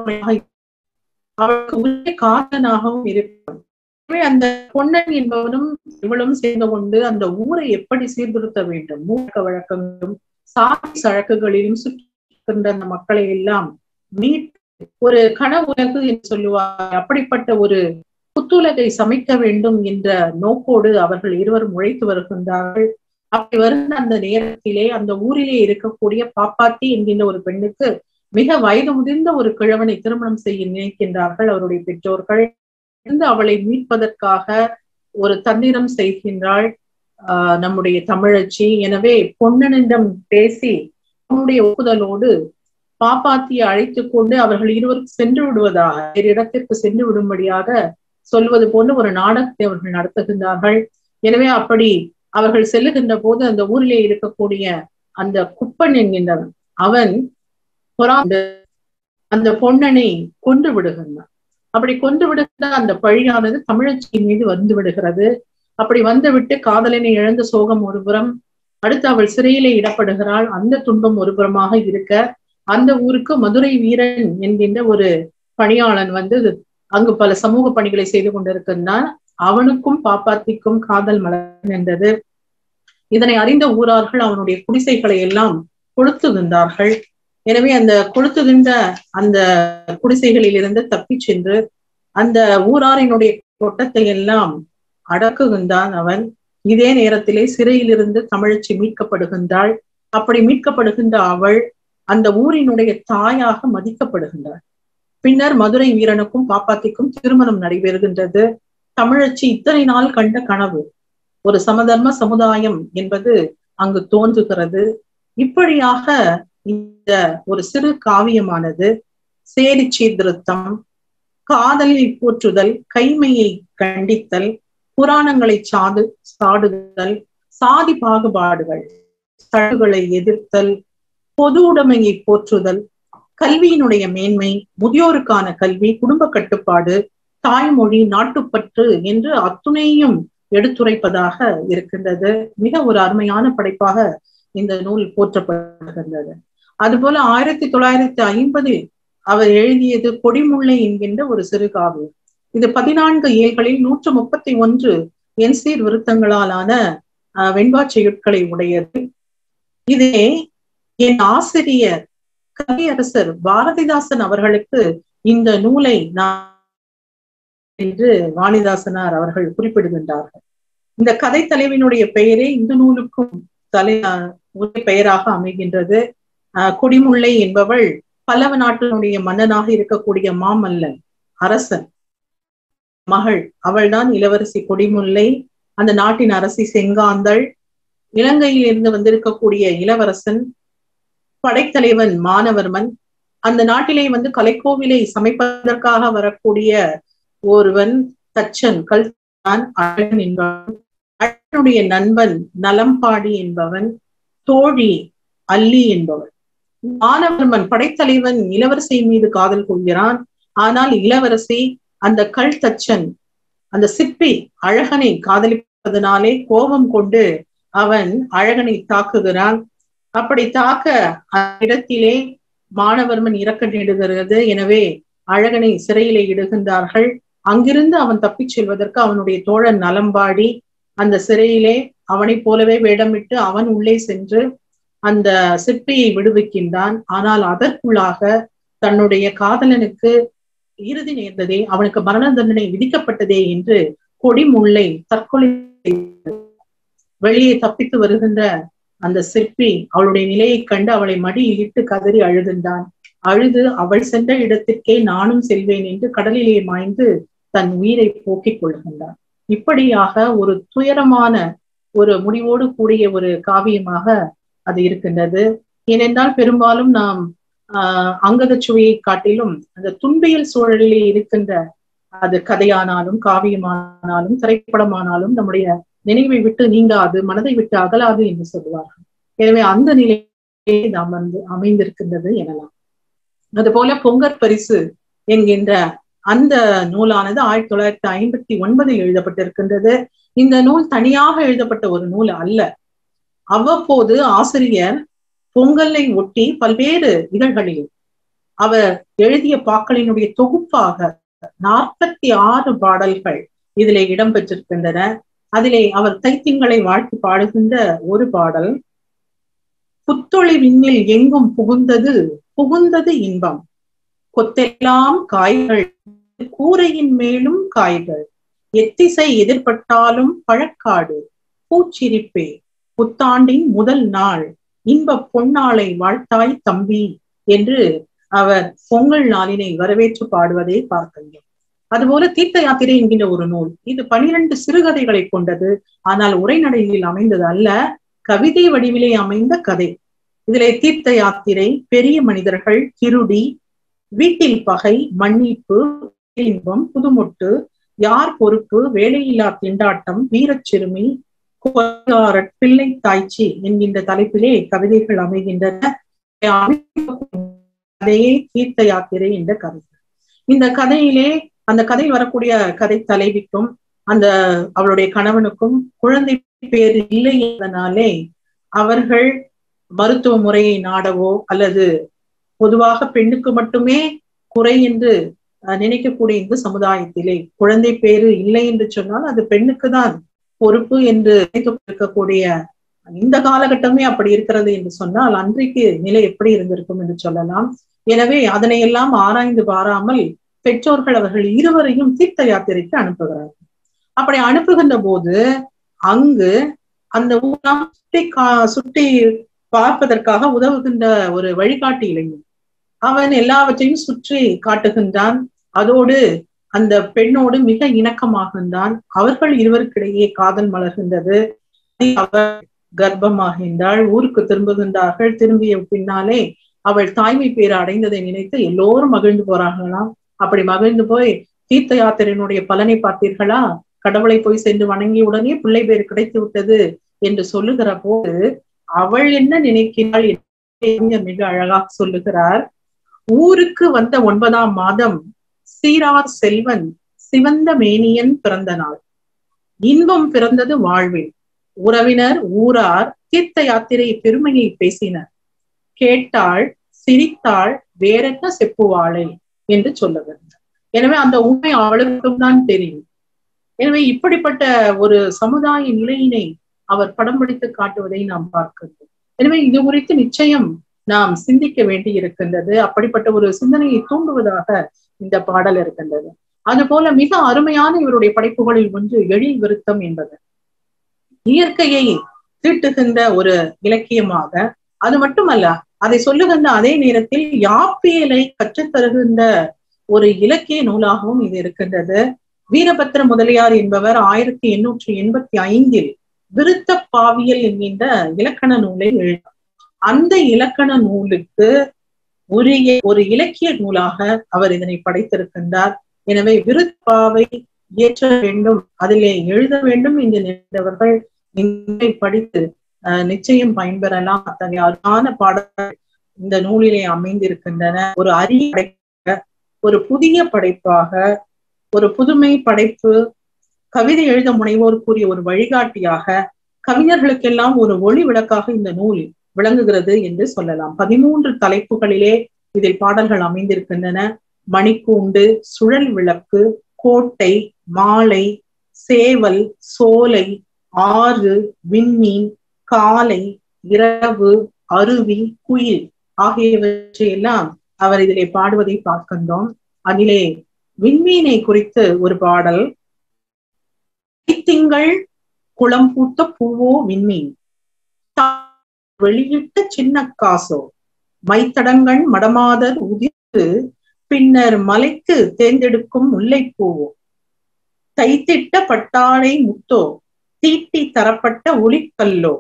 அவளுக்கு உரிய காரணனாகவும் இருப்பாள் எனவே அந்த பொன்னன் என்பவனும் இவளும் சேர்ந்து கொண்டு அந்த ஊரை எப்படி சீர்திருத்த வேண்டும் மூக்க வழக்கங்களும் சாதி சழக்குகளிலும் சுற்றிருக்கின்ற அந்த மக்களை எல்லாம் மீட் ஒரு கனவுலகு என்று சொல்லுவார் அப்படிப்பட்ட ஒரு புத்துலகை சமைக்க வேண்டும் என்ற நோக்கோடு அவர்கள் இருவரும் உழைத்து வருகின்றார்கள் அப்படி வருகின்ற அந்த நேரத்திலே அந்த ஊரிலே இருக்கக்கூடிய பாப்பாத்தி என்கின்ற ஒரு பெண்ணுக்கு மிக வயது முதிர்ந்த ஒரு கிழவனை திருமணம் செய்ய நினைக்கின்றார்கள் அவருடைய பெற்றோர்கள் இருந்து அவளை மீட்பதற்காக ஒரு தந்திரம் செய்கின்றாள் ஆஹ் நம்முடைய தமிழச்சி எனவே பொன்னனிடம் பேசி அவனுடைய ஒப்புதலோடு பாப்பாத்தியை அழைத்து கொண்டு அவர்கள் இருவரும் சென்று விடுவதாக வேறு இடத்திற்கு சென்று விடும்படியாக சொல்வது போன்று ஒரு நாடகத்தை அவர்கள் நடத்துகின்றார்கள் எனவே அப்படி அவர்கள் செல்லுகின்ற போது அந்த ஊரிலே இருக்கக்கூடிய அந்த குப்பன் என்கின்றவன் அவன் பொறாண்டு அந்த பொன்னனை கொன்று விடுகின்றான் அப்படி கொன்று விடுகிற அந்த பழியானது தமிழச்சியின் மீது வந்து விடுகிறது அப்படி வந்துவிட்டு காதலனை இழந்த சோகம் ஒருபுறம் அடுத்து அவள் சிறையிலே இடப்படுகிறாள் அந்த துன்பம் ஒருபுறமாக இருக்க அந்த ஊருக்கு மதுரை வீரன் என்கின்ற ஒரு பணியாளன் வந்து அங்கு பல சமூக பணிகளை செய்து கொண்டிருக்கின்றான் அவனுக்கும் பாப்பாத்திக்கும் காதல் மலர் என்றது இதனை அறிந்த ஊரார்கள் அவனுடைய குடிசைகளை எல்லாம் கொளுத்துகின்றார்கள் எனவே அந்த கொளுத்துகின்ற அந்த குடிசைகளில் இருந்து தப்பி சென்று அந்த ஊராரினுடைய கொட்டத்தை எல்லாம் அடக்குகின்றான் அவன் இதே நேரத்திலே சிறையிலிருந்து தமிழச்சி மீட்கப்படுகின்றாள் அப்படி மீட்கப்படுகின்ற அவள் அந்த ஊரினுடைய தாயாக மதிக்கப்படுகின்றாள் பின்னர் மதுரை வீரனுக்கும் பாப்பாத்திக்கும் திருமணம் நடைபெறுகின்றது தமிழச்சி இத்தனை நாள் கண்ட கனவு ஒரு சமதர்ம சமுதாயம் என்பது அங்கு தோன்றுகிறது இப்படியாக இந்த ஒரு சிறு காவியமானது சேரி சீர்திருத்தம் காதலை போற்றுதல் கைமையை கண்டித்தல் புராணங்களை சாது சாடுதல் சாதி பாகுபாடுகள் தழுகளை எதிர்த்தல் பொது உடைமையை போற்றுதல் கல்வியினுடைய மேன்மை முதியோருக்கான கல்வி குடும்ப கட்டுப்பாடு தாய்மொழி நாட்டுப்பற்று என்று அத்துணையும் எடுத்துரைப்பதாக இருக்கின்றது மிக ஒரு அருமையான படைப்பாக இந்த நூல் போற்றப்படுகின்றது அதுபோல ஆயிரத்தி தொள்ளாயிரத்தி ஐம்பதில் அவர் எழுதியது கொடிமுல்லை என்கின்ற ஒரு சிறுகாவியம் இது பதினான்கு ஏழ்களில் நூற்று முப்பத்தி ஒன்று என் சீர் விருத்தங்களாலான வெண்பாச்செயுட்களை உடையது இதே என் ஆசிரியர் கவியரசர் பாரதிதாசன் அவர்களுக்கு இந்த நூலை நான் என்று வாணிதாசனார் அவர்கள் குறிப்பிடுகின்றார்கள் இந்த கதை தலைவினுடைய பெயரே இந்த நூலுக்கும் தலை உரை பெயராக அமைகின்றது கொடிமுல்லை என்பவள் பல்லவ நாட்டினுடைய மன்னனாக இருக்கக்கூடிய மாமல்லன் அரசன் மகள் அவள்தான் இளவரசி கொடிமுல்லை அந்த நாட்டின் அரசி செங்காந்தள் இலங்கையில் இருந்து வந்திருக்கக்கூடிய இளவரசன் படைத்தலைவன் மானவர்மன் அந்த நாட்டிலே வந்து கலைக்கோவிலை சமைப்பதற்காக வரக்கூடிய ஒருவன் தச்சன் கல்தான் அழகன் என்பவன் அழகனுடைய நண்பன் நலம்பாடி என்பவன் தோழி அல்லி என்பவன் மானவர்மன் படைத்தலைவன் இளவரசி மீது காதல் கொள்கிறான் ஆனால் இளவரசி அந்த கல் தச்சன் அந்த சிற்பி அழகனை காதலிப்பதனாலே கோபம் கொண்டு அவன் அழகனை தாக்குகிறான் அப்படி தாக்க இடத்திலே மாணவர்மன் இறக்க நேடுகிறது எனவே அழகனை சிறையிலே இடுகின்றார்கள் அங்கிருந்து அவன் தப்பிச் செல்வதற்கு அவனுடைய தோழன் நலம்பாடி அந்த சிறையிலே அவனைப் போலவே வேடமிட்டு அவன் உள்ளே சென்று அந்த சிற்பியை விடுவிக்கின்றான் ஆனால் அதற்குள்ளாக தன்னுடைய காதலனுக்கு இறுதி நேர்ந்ததே அவனுக்கு மரண தண்டனை விதிக்கப்பட்டதே என்று கொடிமுல்லை தற்கொலை வெளியே தப்பித்து வருகின்ற அந்த சிற்பி அவளுடைய நிலையை கண்டு அவளை மடியில் இட்டு கதறி அழுகின்றான் அழுது அவள் சென்ற இடத்திற்கே நானும் செல்வேன் என்று கடலிலே மாய்ந்து தன் உயிரை போக்கிக் கொள்கின்றான் இப்படியாக ஒரு துயரமான ஒரு முடிவோடு கூடிய ஒரு காவியமாக அது இருக்கின்றது ஏனென்றால் பெரும்பாலும் நாம் ஆஹ் அங்கத சுவையை காட்டிலும் அந்த துன்பியல் சூழலிலே இருக்கின்ற அது கதையானாலும் காவியமானாலும் திரைப்படமானாலும் நம்முடைய நினைவை விட்டு நீங்காது மனதை விட்டு அகலாது என்று சொல்லுவார்கள் எனவே அந்த நிலையை நாம் வந்து அமைந்திருக்கின்றது எனலாம் அதுபோல பொங்கற் பரிசு என்கின்ற அந்த நூலானது ஆயிரத்தி தொள்ளாயிரத்தி ஐம்பத்தி ஒன்பதில் எழுதப்பட்டிருக்கின்றது இந்த நூல் தனியாக எழுதப்பட்ட ஒரு நூல் அல்ல அவ்வப்போது ஆசிரியர் பொங்கலை ஒட்டி பல்வேறு இதழ்களில் அவர் எழுதிய பாக்களினுடைய தொகுப்பாக நாற்பத்தி ஆறு பாடல்கள் இதிலே இடம்பெற்றிருக்கின்றன அதிலே அவர் தைத்திங்களை வாழ்த்து பாடுகின்ற ஒரு பாடல் புத்தொளி விண்ணில் எங்கும் புகுந்தது புகுந்தது இன்பம் கொத்தெல்லாம் காய்கள் கூரையின் மேலும் காய்கள் எத்திசை எதிர்பட்டாலும் பழக்காடு பூச்சிரிப்பே புத்தாண்டின் முதல் நாள் இன்ப பொன்னாளை வாழ்த்தாய் தம்பி என்று அவர் பொங்கல் நாளினை வரவேற்று பாடுவதை பார்க்கின்றோம் அதுபோல தீர்த்த யாத்திரை என்கின்ற ஒரு நூல் இது பனிரெண்டு சிறுகதைகளை கொண்டது ஆனால் உரைநடையில் அமைந்தது அல்ல கவிதை வடிவிலே அமைந்த கதை இதிலே தீர்த்த யாத்திரை பெரிய மனிதர்கள் கிருடி வீட்டில் பகை மன்னிப்பு இன்பம் புதுமொட்டு யார் பொறுப்பு வேலையில்லா திண்டாட்டம் வீரச்சிறுமி பிள்ளை தாய்ச்சி என்கின்ற தலைப்பிலே கவிதைகள் அமைகின்றன கதையே தீர்த்த யாத்திரை என்ற கதை இந்த கதையிலே அந்த கதையில் வரக்கூடிய கதை தலைவிக்கும் அந்த அவளுடைய கணவனுக்கும் குழந்தை பேர் இல்லை என்பதனாலே அவர்கள் மருத்துவ முறையை நாடவோ அல்லது பொதுவாக பெண்ணுக்கு மட்டுமே குறை என்று நினைக்கக்கூடிய இந்த சமுதாயத்திலே குழந்தை பேரு இல்லை என்று சொன்னால் அது பெண்ணுக்கு தான் பொறுப்பு என்று நினைக்கப்பட்டிருக்கக்கூடிய இந்த காலகட்டமே அப்படி இருக்கிறது என்று சொன்னால் அன்றைக்கு நிலை எப்படி இருந்திருக்கும் என்று சொல்லலாம் எனவே அதனை எல்லாம் ஆராய்ந்து பாராமல் பெற்றோர்கள் அவர்கள் இருவரையும் தீர்த்த யாத்திரைக்கு அனுப்புகிறார்கள் அப்படி அனுப்புகின்ற போது அங்கு அந்த ஊரெல்லாம் சுட்டி கா சுட்டி பார்ப்பதற்காக உதவுகின்ற ஒரு வழிகாட்டி இளைஞன் அவன் எல்லாவற்றையும் சுற்றி காட்டுகின்றான் அதோடு அந்த பெண்ணோடு மிக இணக்கமாகின்றான் அவர்கள் இருவருக்கிடையே காதல் மலர்கின்றது அவள் கர்ப்பமாகின்றாள் ஊருக்கு திரும்புகின்றார்கள் திரும்பிய பின்னாலே அவள் தாய்மை பேர் அடைந்ததை நினைத்து எல்லோரும் மகிழ்ந்து போறாங்களாம் அப்படி மகிழ்ந்து போய் தீர்த்த யாத்திரையினுடைய பலனை பார்த்தீர்களா கடவுளை போய் சென்று வணங்கிய உடனே பிள்ளை பேர் கிடைத்து விட்டது என்று சொல்லுகிற போது அவள் என்ன நினைக்கிறாள் மிக அழகாக சொல்லுகிறார் ஊருக்கு வந்த ஒன்பதாம் மாதம் சீரார் செல்வன் சிவந்த மேனியன் பிறந்த நாள் இன்பம் பிறந்தது வாழ்வில் உறவினர் ஊரார் தீர்த்த யாத்திரை பெருமையை பேசினர் கேட்டாள் சிரித்தாள் வேறென்ன செப்புவாளை என்று சொல்லுகிறார் எனவே அந்த உண்மை அவளுக்கும் தான் தெரியும் எனவே இப்படிப்பட்ட ஒரு சமுதாய நிலையினை அவர் படம் பிடித்து காட்டுவதை நாம் பார்க்கிறோம் எனவே இது குறித்து நிச்சயம் நாம் சிந்திக்க வேண்டி இருக்கின்றது அப்படிப்பட்ட ஒரு சிந்தனையை தூண்டுவதாக இந்த பாடல் இருக்கின்றது அதுபோல மிக அருமையான இவருடைய படைப்புகளில் ஒன்று எழில் விருத்தம் என்பது இயற்கையை தீட்டுகின்ற ஒரு இலக்கியமாக அது மட்டுமல்ல அதை சொல்லுகின்ற அதே நேரத்தில் யாப்பியலை கற்றுத்தருகின்ற ஒரு இலக்கிய நூலாகவும் இது இருக்கின்றது வீரபத்திர முதலியார் என்பவர் ஆயிரத்தி எண்ணூற்றி எண்பத்தி ஐந்தில் விருத்த பாவியல் என்கின்ற இலக்கண நூலை எழுதினார் அந்த இலக்கண நூலுக்கு உரிய ஒரு இலக்கிய நூலாக அவர் இதனை படைத்திருக்கின்றார் எனவே விருப்பாவை இயற்ற வேண்டும் அதிலே எழுத வேண்டும் என்று நினைத்தவர்கள் இதை படித்து நிச்சயம் பயன்பெறலாம் அத்தகைய அருமான பாடல்கள் இந்த நூலிலே அமைந்திருக்கின்றன ஒரு அரிய படைப்பாக ஒரு புதிய படைப்பாக ஒரு புதுமை படைப்பு கவிதை எழுத முனைவோருக்குரிய ஒரு வழிகாட்டியாக கவிஞர்களுக்கெல்லாம் ஒரு ஒளி விளக்காக இந்த நூல் விளங்குகிறது என்று சொல்லலாம் பதிமூன்று தலைப்புகளிலே இதில் பாடல்கள் அமைந்திருக்கின்றன மணிக்கூண்டு சுழல் விளக்கு கோட்டை மாலை சேவல் சோலை ஆறு விண்மீன் காலை இரவு அருவி குயில் ஆகியவற்றையெல்லாம் அவர் இதிலே பாடுவதை பார்க்கின்றோம் அதிலே விண்மீனை குறித்து ஒரு பாடல் திங்கள் குளம் பூத்த பூவோ விண்மீன் வெளியிட்ட சின்ன காசோ மைத்தடங்கண் மடமாதர் உதிர்த்து பின்னர் மலைக்கு தேர்ந்தெடுக்கும் முல்லைப்பூவோ தைத்திட்ட பட்டாடை முத்தோ தீட்டி தரப்பட்ட ஒளிக்கல்லோ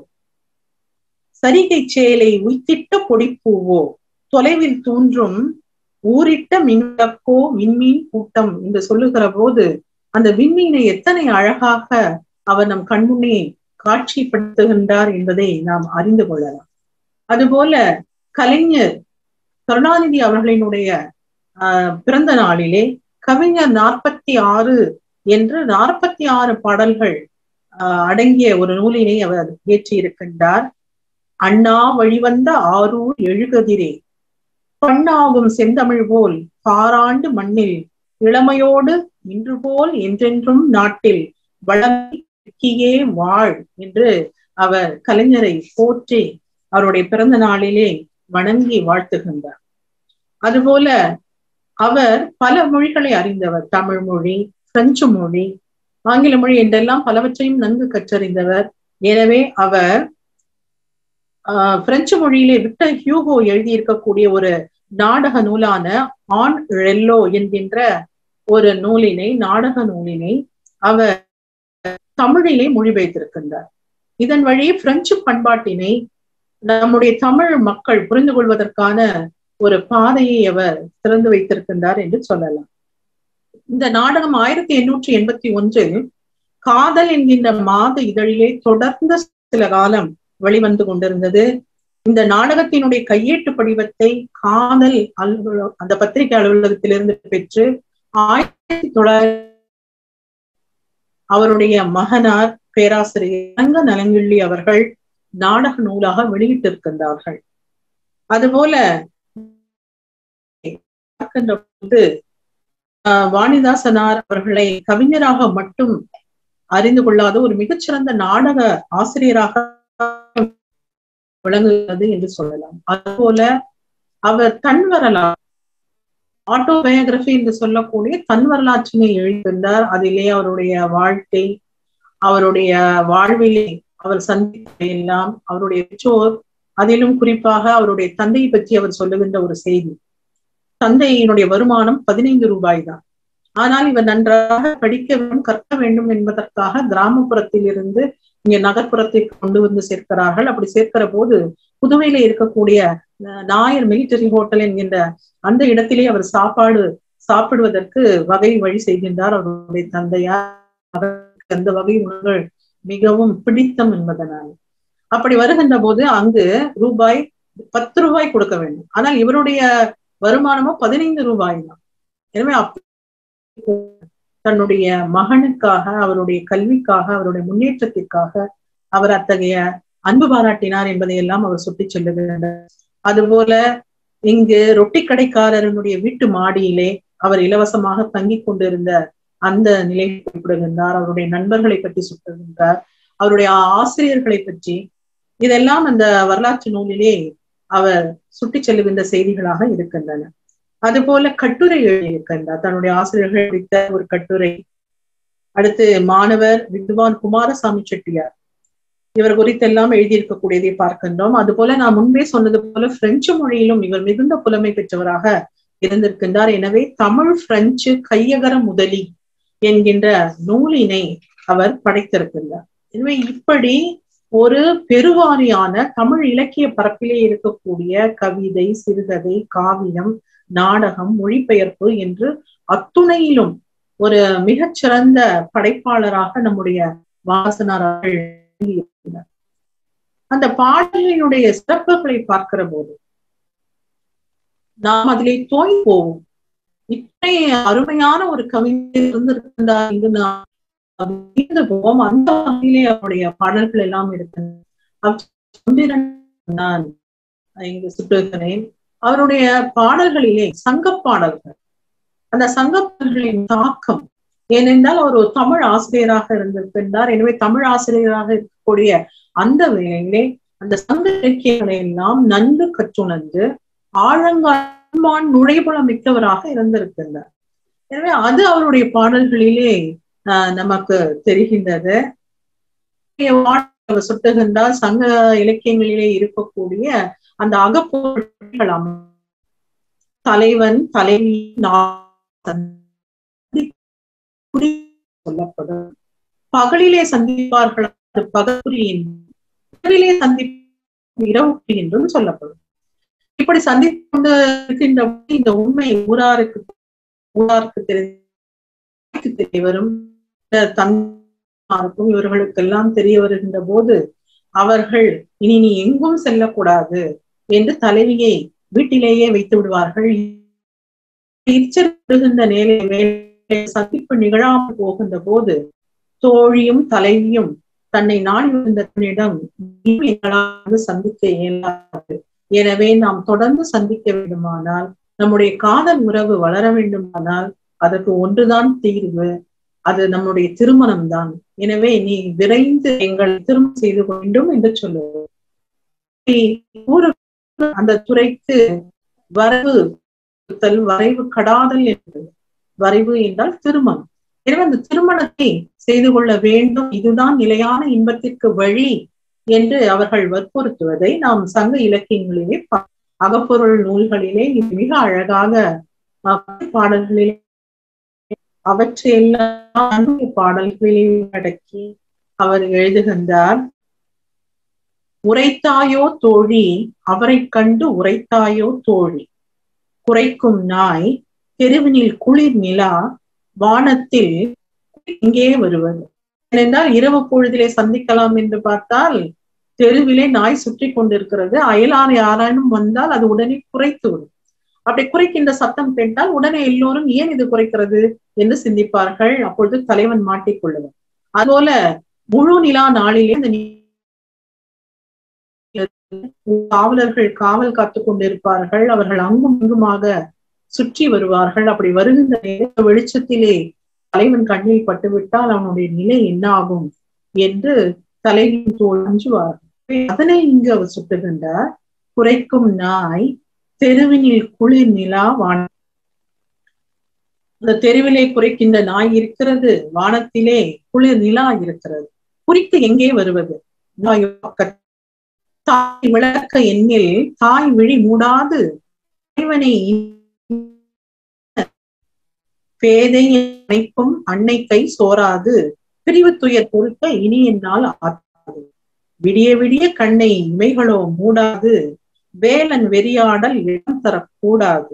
சரிகை சேலை உய்த்திட்ட பொடிப்பூவோ தொலைவில் தூன்றும் ஊரிட்ட மின்விளக்கோ விண்மீன் கூட்டம் என்று சொல்லுகிற போது அந்த விண்மீனை எத்தனை அழகாக அவர் நம் கண்முன்னே காட்சிப்படுத்துகின்றார் என்பதை நாம் அறிந்து கொள்ளலாம் அதுபோல கலைஞர் கருணாநிதி அவர்களினுடைய ஆஹ் பிறந்த நாளிலே கவிஞர் நாற்பத்தி ஆறு என்று நாற்பத்தி ஆறு பாடல்கள் ஆஹ் அடங்கிய ஒரு நூலினை அவர் இயற்றி இருக்கின்றார் அண்ணா வழிவந்த ஆரூர் எழுகதிரே பண்ணாகும் செந்தமிழ் போல் பாராண்டு மண்ணில் இளமையோடு இன்று போல் என்றென்றும் நாட்டில் வளர்க்கியே வாழ் என்று அவர் கலைஞரை போற்றி அவருடைய பிறந்த நாளிலே வணங்கி வாழ்த்துகின்றார் அதுபோல அவர் பல மொழிகளை அறிந்தவர் தமிழ் மொழி பிரெஞ்சு மொழி ஆங்கில மொழி என்றெல்லாம் பலவற்றையும் நன்கு கற்றறிந்தவர் எனவே அவர் ஆஹ் பிரெஞ்சு மொழியிலே விக்டர் ஹியூகோ எழுதியிருக்கக்கூடிய ஒரு நாடக நூலான ஆன் ரெல்லோ என்கின்ற ஒரு நூலினை நாடக நூலினை அவர் தமிழிலே மொழிபெயர்த்திருக்கின்றார் இதன் வழி பிரெஞ்சு பண்பாட்டினை நம்முடைய தமிழ் மக்கள் புரிந்து கொள்வதற்கான ஒரு பாதையை அவர் திறந்து வைத்திருக்கின்றார் என்று சொல்லலாம் இந்த நாடகம் ஆயிரத்தி எண்ணூற்றி எண்பத்தி ஒன்றில் காதல் என்கின்ற மாத இதழிலே தொடர்ந்த சில காலம் வெளிவந்து கொண்டிருந்தது இந்த நாடகத்தினுடைய கையேட்டு படிவத்தை காதல் அலுவல அந்த பத்திரிகை அலுவலகத்திலிருந்து பெற்று ஆயிரத்தி தொள்ளாயிரத்தி அவருடைய மகனார் பேராசிரியர் ரங்க நலங்கிள்ளி அவர்கள் நாடக நூலாக வெளியிட்டிருக்கின்றார்கள் அதுபோல பார்க்கின்ற போது வாணிதாசனார் அவர்களை கவிஞராக மட்டும் அறிந்து கொள்ளாத ஒரு மிகச்சிறந்த நாடக ஆசிரியராக விளங்குகிறது என்று சொல்லலாம் அதுபோல அவர் தன் வரலாறு ஆட்டோபயோகிராபி என்று சொல்லக்கூடிய தன் வரலாற்றினை எழுதியிருந்தார் அதிலே அவருடைய வாழ்க்கை அவருடைய வாழ்விலே அவர் சந்தித்த எல்லாம் அவருடைய பெற்றோர் அதிலும் குறிப்பாக அவருடைய தந்தையை பற்றி அவர் சொல்லுகின்ற ஒரு செய்தி தந்தையினுடைய வருமானம் பதினைந்து ரூபாய் தான் ஆனால் இவர் நன்றாக படிக்க வேண்டும் கற்க வேண்டும் என்பதற்காக கிராமப்புறத்தில் இருந்து இங்க நகர்ப்புறத்தை கொண்டு வந்து சேர்க்கிறார்கள் அப்படி சேர்க்கிற போது புதுவையில இருக்கக்கூடிய நாயர் மிலிட்டரி ஹோட்டல் என்கின்ற அந்த இடத்திலே அவர் சாப்பாடு சாப்பிடுவதற்கு வகை வழி செய்கின்றார் அவருடைய தந்தையார் அந்த வகை உணவுகள் மிகவும் பிடித்தம் என்பதனால் அப்படி வருகின்ற போது அங்கு ரூபாய் பத்து ரூபாய் கொடுக்க வேண்டும் ஆனால் இவருடைய வருமானமோ பதினைந்து ரூபாய் தான் எனவே தன்னுடைய மகனுக்காக அவருடைய கல்விக்காக அவருடைய முன்னேற்றத்திற்காக அவர் அத்தகைய அன்பு பாராட்டினார் என்பதை எல்லாம் அவர் சுட்டி சொல்லுகிறார் அதுபோல இங்கு ரொட்டி கடைக்காரனுடைய வீட்டு மாடியிலே அவர் இலவசமாக தங்கி கொண்டிருந்த அந்த நிலை குறிப்பிடுகின்றார் அவருடைய நண்பர்களை பற்றி சுட்டுகின்றார் அவருடைய ஆசிரியர்களை பற்றி இதெல்லாம் அந்த வரலாற்று நூலிலே அவர் சுட்டி செல்லுகின்ற செய்திகளாக இருக்கின்றன அதுபோல கட்டுரை எழுதியிருக்கின்றார் தன்னுடைய ஆசிரியர்கள் குறித்த ஒரு கட்டுரை அடுத்து மாணவர் வித்வான் குமாரசாமி செட்டியார் இவர் குறித்தெல்லாம் எழுதியிருக்கக்கூடியதை பார்க்கின்றோம் அதுபோல நான் முன்பே சொன்னது போல பிரெஞ்சு மொழியிலும் இவர் மிகுந்த புலமை பெற்றவராக இருந்திருக்கின்றார் எனவே தமிழ் பிரெஞ்சு கையகர முதலி என்கின்ற நூலினை அவர் படைத்திருக்கின்றார் எனவே இப்படி ஒரு பெருவாரியான தமிழ் இலக்கிய பரப்பிலே இருக்கக்கூடிய கவிதை சிறுகதை காவியம் நாடகம் மொழிபெயர்ப்பு என்று அத்துணையிலும் ஒரு மிகச்சிறந்த படைப்பாளராக நம்முடைய வாசனார் அவர்கள் அந்த பாடலினுடைய சிறப்புகளை பார்க்கிற போது நாம் அதிலே தோய் போவோம் இத்தனை அருமையான ஒரு கவிஞர் இருந்திருந்தார் என்று நாம் வியந்து போவோம் அந்த வகையிலே அவருடைய பாடல்கள் எல்லாம் இருக்கின்றன நான் இங்கு சுட்டுகிறேன் அவருடைய பாடல்களிலே சங்க பாடல்கள் அந்த சங்க பாடல்களின் தாக்கம் ஏனென்றால் அவர் ஒரு தமிழ் ஆசிரியராக இருந்திருக்கின்றார் எனவே தமிழ் ஆசிரியராக இருக்கக்கூடிய அந்த வேளையிலே அந்த சங்க இலக்கியங்களை எல்லாம் நன்கு கற்றுணர்ந்து ஆழங்கான் நுழைபுலம் மிக்கவராக இருந்திருக்கின்றார் எனவே அது அவருடைய பாடல்களிலே ஆஹ் நமக்கு தெரிகின்றது சுட்டுகின்றால் சங்க இலக்கியங்களிலே இருக்கக்கூடிய அந்த அகப்பொருட்கள் தலைவன் தலைவி சொல்லப்படும் பகலிலே சந்திப்பார்கள் அது பகப்புரி இரவிலே சந்தி இரவு என்றும் சொல்லப்படும் இப்படி சந்தித்து கொண்டு இருக்கின்ற இந்த உண்மை ஊராருக்கு ஊராருக்கு தெரிந்து தெரிய வரும் தந்தைக்கும் இவர்களுக்கெல்லாம் தெரிய வருகின்ற போது அவர்கள் இனி நீ எங்கும் செல்லக்கூடாது என்று தலைவியை வீட்டிலேயே வைத்து விடுவார்கள் எச்சரிக்கின்ற நிலை சந்திப்பு நிகழாமல் போகின்ற போது தோழியும் தலைவியும் தன்னை நாடி வந்த தன்னிடம் சந்திக்க இயலாது எனவே நாம் தொடர்ந்து சந்திக்க வேண்டுமானால் நம்முடைய காதல் உறவு வளர வேண்டுமானால் அதற்கு ஒன்றுதான் தீர்வு அது நம்முடைய திருமணம் தான் எனவே நீ விரைந்து எங்கள் திருமணம் செய்து வேண்டும் என்று சொல்லுவோம் அந்த துறைக்கு வரவு வரைவு கடாதல் என்பது வரைவு என்றால் திருமணம் எனவே அந்த திருமணத்தை செய்து கொள்ள வேண்டும் இதுதான் நிலையான இன்பத்திற்கு வழி என்று அவர்கள் வற்புறுத்துவதை நாம் சங்க இலக்கியங்களிலே அகப்பொருள் நூல்களிலே மிக அழகாக பாடல்களிலே அவற்றையெல்லாம் பாடல்களிலே அடக்கி அவர் எழுதுகின்றார் உரைத்தாயோ தோழி அவரை கண்டு உரைத்தாயோ தோழி குறைக்கும் நாய் தெருவினில் குளிர் நிலா வானத்தில் இங்கே வருவது ஏனென்றால் இரவு பொழுதிலே சந்திக்கலாம் என்று பார்த்தால் தெருவிலே நாய் சுற்றி கொண்டிருக்கிறது அயலான யாரானும் வந்தால் அது உடனே குறைத்து விடும் அப்படி குறைக்கின்ற சத்தம் கேட்டால் உடனே எல்லோரும் ஏன் இது குறைக்கிறது என்று சிந்திப்பார்கள் அப்பொழுது தலைவன் மாட்டிக்கொள்ளுவார் அதுபோல முழு நிலா நாளிலே அந்த காவலர்கள் காவல் காத்து கொண்டிருப்பார்கள் அவர்கள் அங்கும் இங்குமாக சுற்றி வருவார்கள் அப்படி வருகின்ற நேர வெளிச்சத்திலே தலைவன் கண்ணில் பட்டுவிட்டால் அவனுடைய நிலை என்ன ஆகும் என்று தலைவின் தோல் அஞ்சுவார் அதனை இங்கு அவர் சுட்டுகின்றார் குறைக்கும் நாய் தெருவினில் குளிர் நிலா வான அந்த தெருவிலே குறைக்கின்ற நாய் இருக்கிறது வானத்திலே குளிர் நிலா இருக்கிறது குறித்து எங்கே வருவது தாய் விளக்க எண்ணில் தாய் விழி மூடாது தலைவனை பேதை அணைக்கும் அன்னை கை சோராது பிரிவு துயர் பொறுத்த இனி என்னால் ஆத்தாது விடிய விடிய கண்ணை இமைகளோ மூடாது வேலன் வெறியாடல் இடம் தரக்கூடாது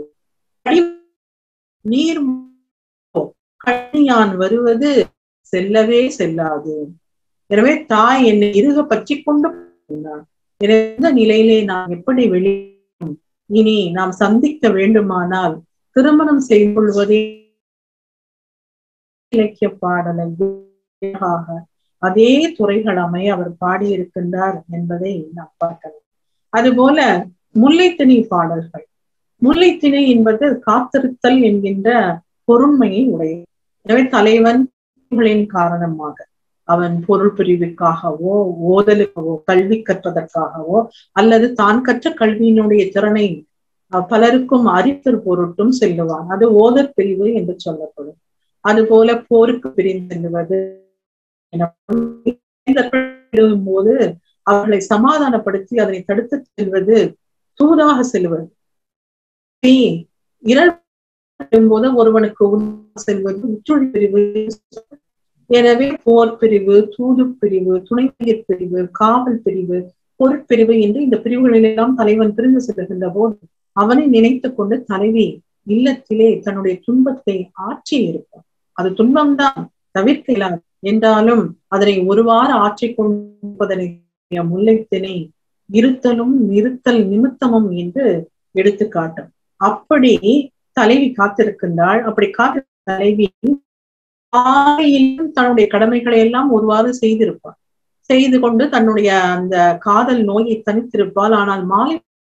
நீர் கண்ணியான் வருவது செல்லவே செல்லாது எனவே தாய் என்னை இருக பற்றி கொண்டு எந்த நிலையிலே நாம் எப்படி வெளியே இனி நாம் சந்திக்க வேண்டுமானால் திருமணம் செய்து கொள்வதே இலக்கிய பாடலை அதே துறைகள் அமைய அவர் பாடியிருக்கின்றார் என்பதை நாம் பார்க்கலாம் அதுபோல முல்லைத்திணை பாடல்கள் முல்லைத்திணை என்பது காத்திருத்தல் என்கின்ற பொருண்மையை உடைய எனவே தலைவன் காரணமாக அவன் பொருள் பிரிவுக்காகவோ ஓதலுக்காகவோ கல்வி கற்பதற்காகவோ அல்லது தான் கற்ற கல்வியினுடைய திறனை பலருக்கும் அறித்தல் பொருட்டும் செல்லுவான் அது ஓதற் பிரிவு என்று சொல்லப்படும் அதுபோல போருக்கு பிரிந்து செல்லுவது போது அவர்களை சமாதானப்படுத்தி அதனை தடுத்து செல்வது தூதாக செல்வது போது ஒருவனுக்கு செல்வது உற்றுழி பிரிவு எனவே போர் பிரிவு தூது பிரிவு துணைப்பயிர் பிரிவு காவல் பிரிவு பொருட்பிரிவு என்று இந்த பிரிவுகளில் எல்லாம் தலைவன் பிரிந்து செல்கின்ற போது அவனை நினைத்து கொண்டு தலைவி இல்லத்திலே தன்னுடைய துன்பத்தை ஆற்றி இருப்பான் அது துன்பம்தான் தவிர்க்க இயலாது என்றாலும் அதனை ஒருவாறு ஆற்றிக் கொண்டிருப்பதனை முல்லைத்தினை இருத்தலும் நிறுத்தல் நிமித்தமும் என்று எடுத்து காட்டும் அப்படி தலைவி காத்திருக்கின்றாள் அப்படி காத்து தலைவி ஆயிலும் தன்னுடைய கடமைகளை எல்லாம் ஒருவாறு செய்திருப்பாள் செய்து கொண்டு தன்னுடைய அந்த காதல் நோயை தனித்திருப்பாள் ஆனால் மாலை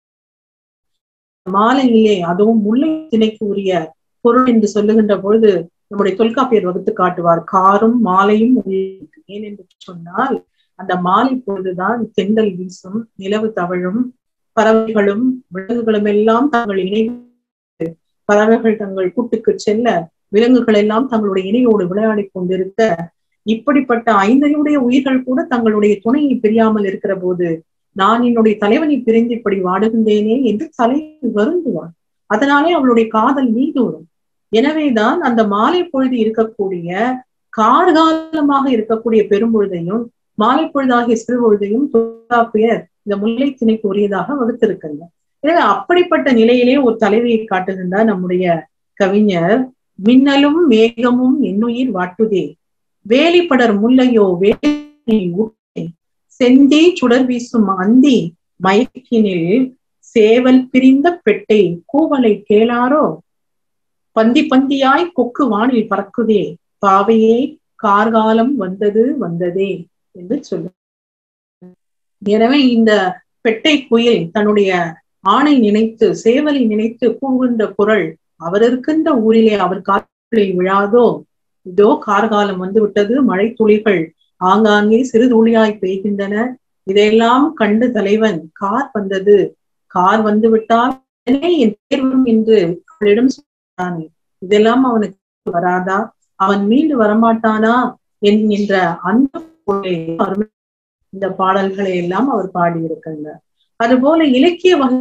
மாலையிலே அதுவும் முல்லை திணைக்கு உரிய பொருள் என்று சொல்லுகின்ற பொழுது நம்முடைய தொல்காப்பியர் வகுத்து காட்டுவார் காரும் மாலையும் ஏன் என்று சொன்னால் அந்த மாலை பொழுதுதான் தெண்டல் வீசும் நிலவு தவழும் பறவைகளும் விலங்குகளும் எல்லாம் தங்கள் இணைவு பறவைகள் தங்கள் கூட்டுக்கு செல்ல விலங்குகள் எல்லாம் தங்களுடைய இணையோடு விளையாடி கொண்டிருக்க இப்படிப்பட்ட ஐந்தறிவுடைய உயிர்கள் கூட தங்களுடைய துணையை பிரியாமல் இருக்கிற போது நான் என்னுடைய தலைவனை பிரிந்து இப்படி வாடுகின்றேனே என்று தலைவி வருந்துவாள் அதனாலே அவளுடைய காதல் மீது வரும் எனவேதான் அந்த மாலை பொழுது இருக்கக்கூடிய கார்காலமாக இருக்கக்கூடிய பெரும்பொழுதையும் மாலை பொழுதாகிய சிறு பொழுதையும் தொல்காப்பியர் இந்த முல்லை திணைக்கு உரியதாக வகுத்திருக்கின்றார் எனவே அப்படிப்பட்ட நிலையிலே ஒரு தலைவியை காட்டுகின்றார் நம்முடைய கவிஞர் மின்னலும் மேகமும் என்னுயிர் வாட்டுதே வேலிப்படர் முல்லையோ வேலை செந்தி சுடர் வீசும் அந்தி மயக்கினில் சேவல் பிரிந்த பெட்டை கூவலை கேளாரோ பந்தி பந்தியாய் கொக்கு வானில் பறக்குதே பாவையே கார்காலம் வந்தது வந்ததே என்று சொல்லு எனவே இந்த பெட்டை குயில் தன்னுடைய ஆணை நினைத்து சேவலை நினைத்து கூவுகின்ற குரல் அவர் இருக்கின்ற ஊரிலே அவர் காற்றில் விழாதோ இதோ கார்காலம் வந்து விட்டது மழை துளிகள் ஆங்காங்கே சிறு துளியாய் பெய்கின்றன இதையெல்லாம் கண்டு தலைவன் கார் வந்தது கார் வந்து விட்டால் என் பேர் வரும் என்று அவளிடம் சொன்னானே இதெல்லாம் அவனுக்கு வராதா அவன் மீண்டு வரமாட்டானா என்கின்ற அந்த இந்த பாடல்களை எல்லாம் அவர் பாடியிருக்கின்றார் அதுபோல இலக்கிய வகை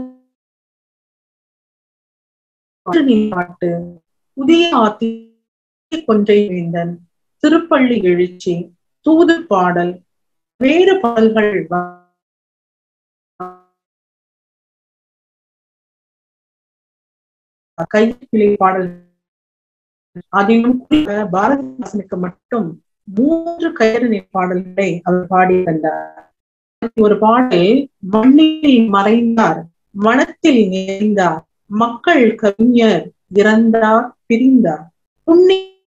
பாட்டு புதிய ஆத்தி கொன்றை வேந்தன் திருப்பள்ளி எழுச்சி தூது பாடல் வேறு பாடல்கள் கைப்பிழை பாடல் அதிலும் பாரதிதாசனுக்கு மட்டும் மூன்று கயிறு பாடல்களை அவர் பாடியிருந்தார் ஒரு பாடல் மண்ணில் மறைந்தார் மனத்தில் நிறைந்தார் மக்கள் கவிஞர் இறந்தார் பிரிந்தார் புண்ணி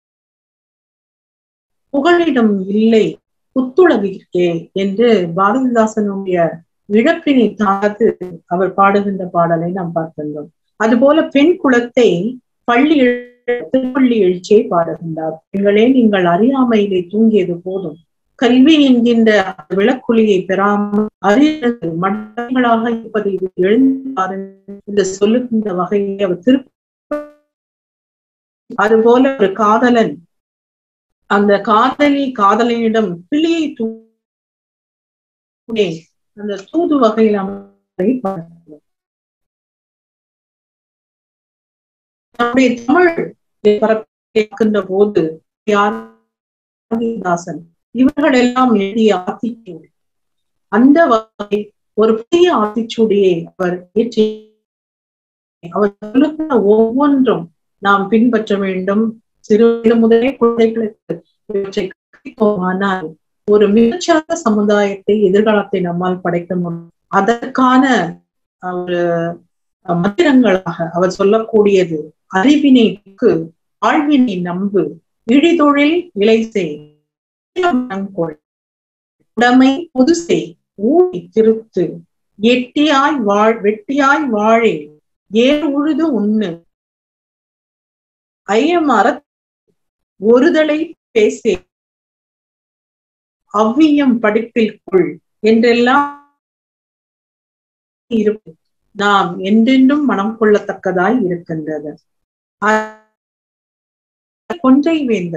புகழிடம் இல்லை புத்துளவிற்கே என்று பாரதிதாசனுடைய இழப்பினை தாழ்த்து அவர் பாடுகின்ற பாடலை நாம் பார்க்கின்றோம் அதுபோல பெண் குலத்தை பள்ளி திருப்பள்ளி எழுச்சியை பாடுகின்றார் பெண்களே நீங்கள் அறியாமையிலே தூங்கியது போதும் கல்வி என்கின்ற விளக்குழியை பெறாமல் அறியாது மட்டங்களாக இருப்பதை எழுந்தாரு என்று சொல்லுகின்ற வகையை அவர் திருப்ப அதுபோல ஒரு காதலன் அந்த காதலி காதலனிடம் பிள்ளையை தூ அந்த தூது வகையில் நம்முடைய தமிழ் பரப்பிக்கின்ற போது யார் இவர்கள் எல்லாம் எழுதிய ஆத்திச்சூடி அந்த வகை ஒரு புதிய ஆத்திச்சூடியை அவர் ஏற்றி அவர் சொல்லுகிற ஒவ்வொன்றும் நாம் பின்பற்ற வேண்டும் சிறு முதலே குழந்தைகளுக்கு இவற்றை கற்பித்தோமானால் ஒரு மிகச்சிறந்த சமுதாயத்தை எதிர்காலத்தை நம்மால் படைக்க முடியும் அதற்கான ஒரு மந்திரங்களாக அவர் சொல்லக்கூடியது அறிவினைக்கு ஆழ்வினை நம்பு இழிதொழில் இலை செய் உடமை புதுசை ஊழி திருத்து எட்டியாய் வாழ் வெட்டியாய் வாழே ஏர் உழுது உண்ணு ஐயமர ஒருதலை பேசே அவ்வியம் படிப்பில் கொள் என்றெல்லாம் இருப்பது நாம் என்றென்றும் மனம் கொள்ளத்தக்கதாய் இருக்கின்றது கொன்றை வேந்த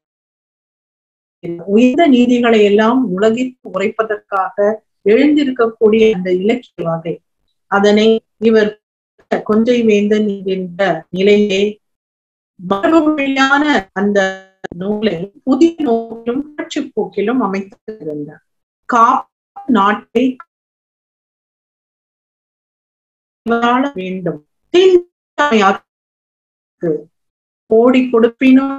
உயர்ந்த நீதிகளை எல்லாம் உலகிற்கு உரைப்பதற்காக எழுந்திருக்கக்கூடிய அந்த இலக்கிய வகை அதனை இவர் கொன்றை வேந்தன் என்கின்ற நிலையிலே மரபுமொழியான அந்த நூலை புதிய நோக்கிலும் புரட்சி போக்கிலும் அமைத்திருந்தார் காப்பு நாட்டை வாழ வேண்டும் தீண்டாமையாருக்கு கோடி கொடுப்பினும்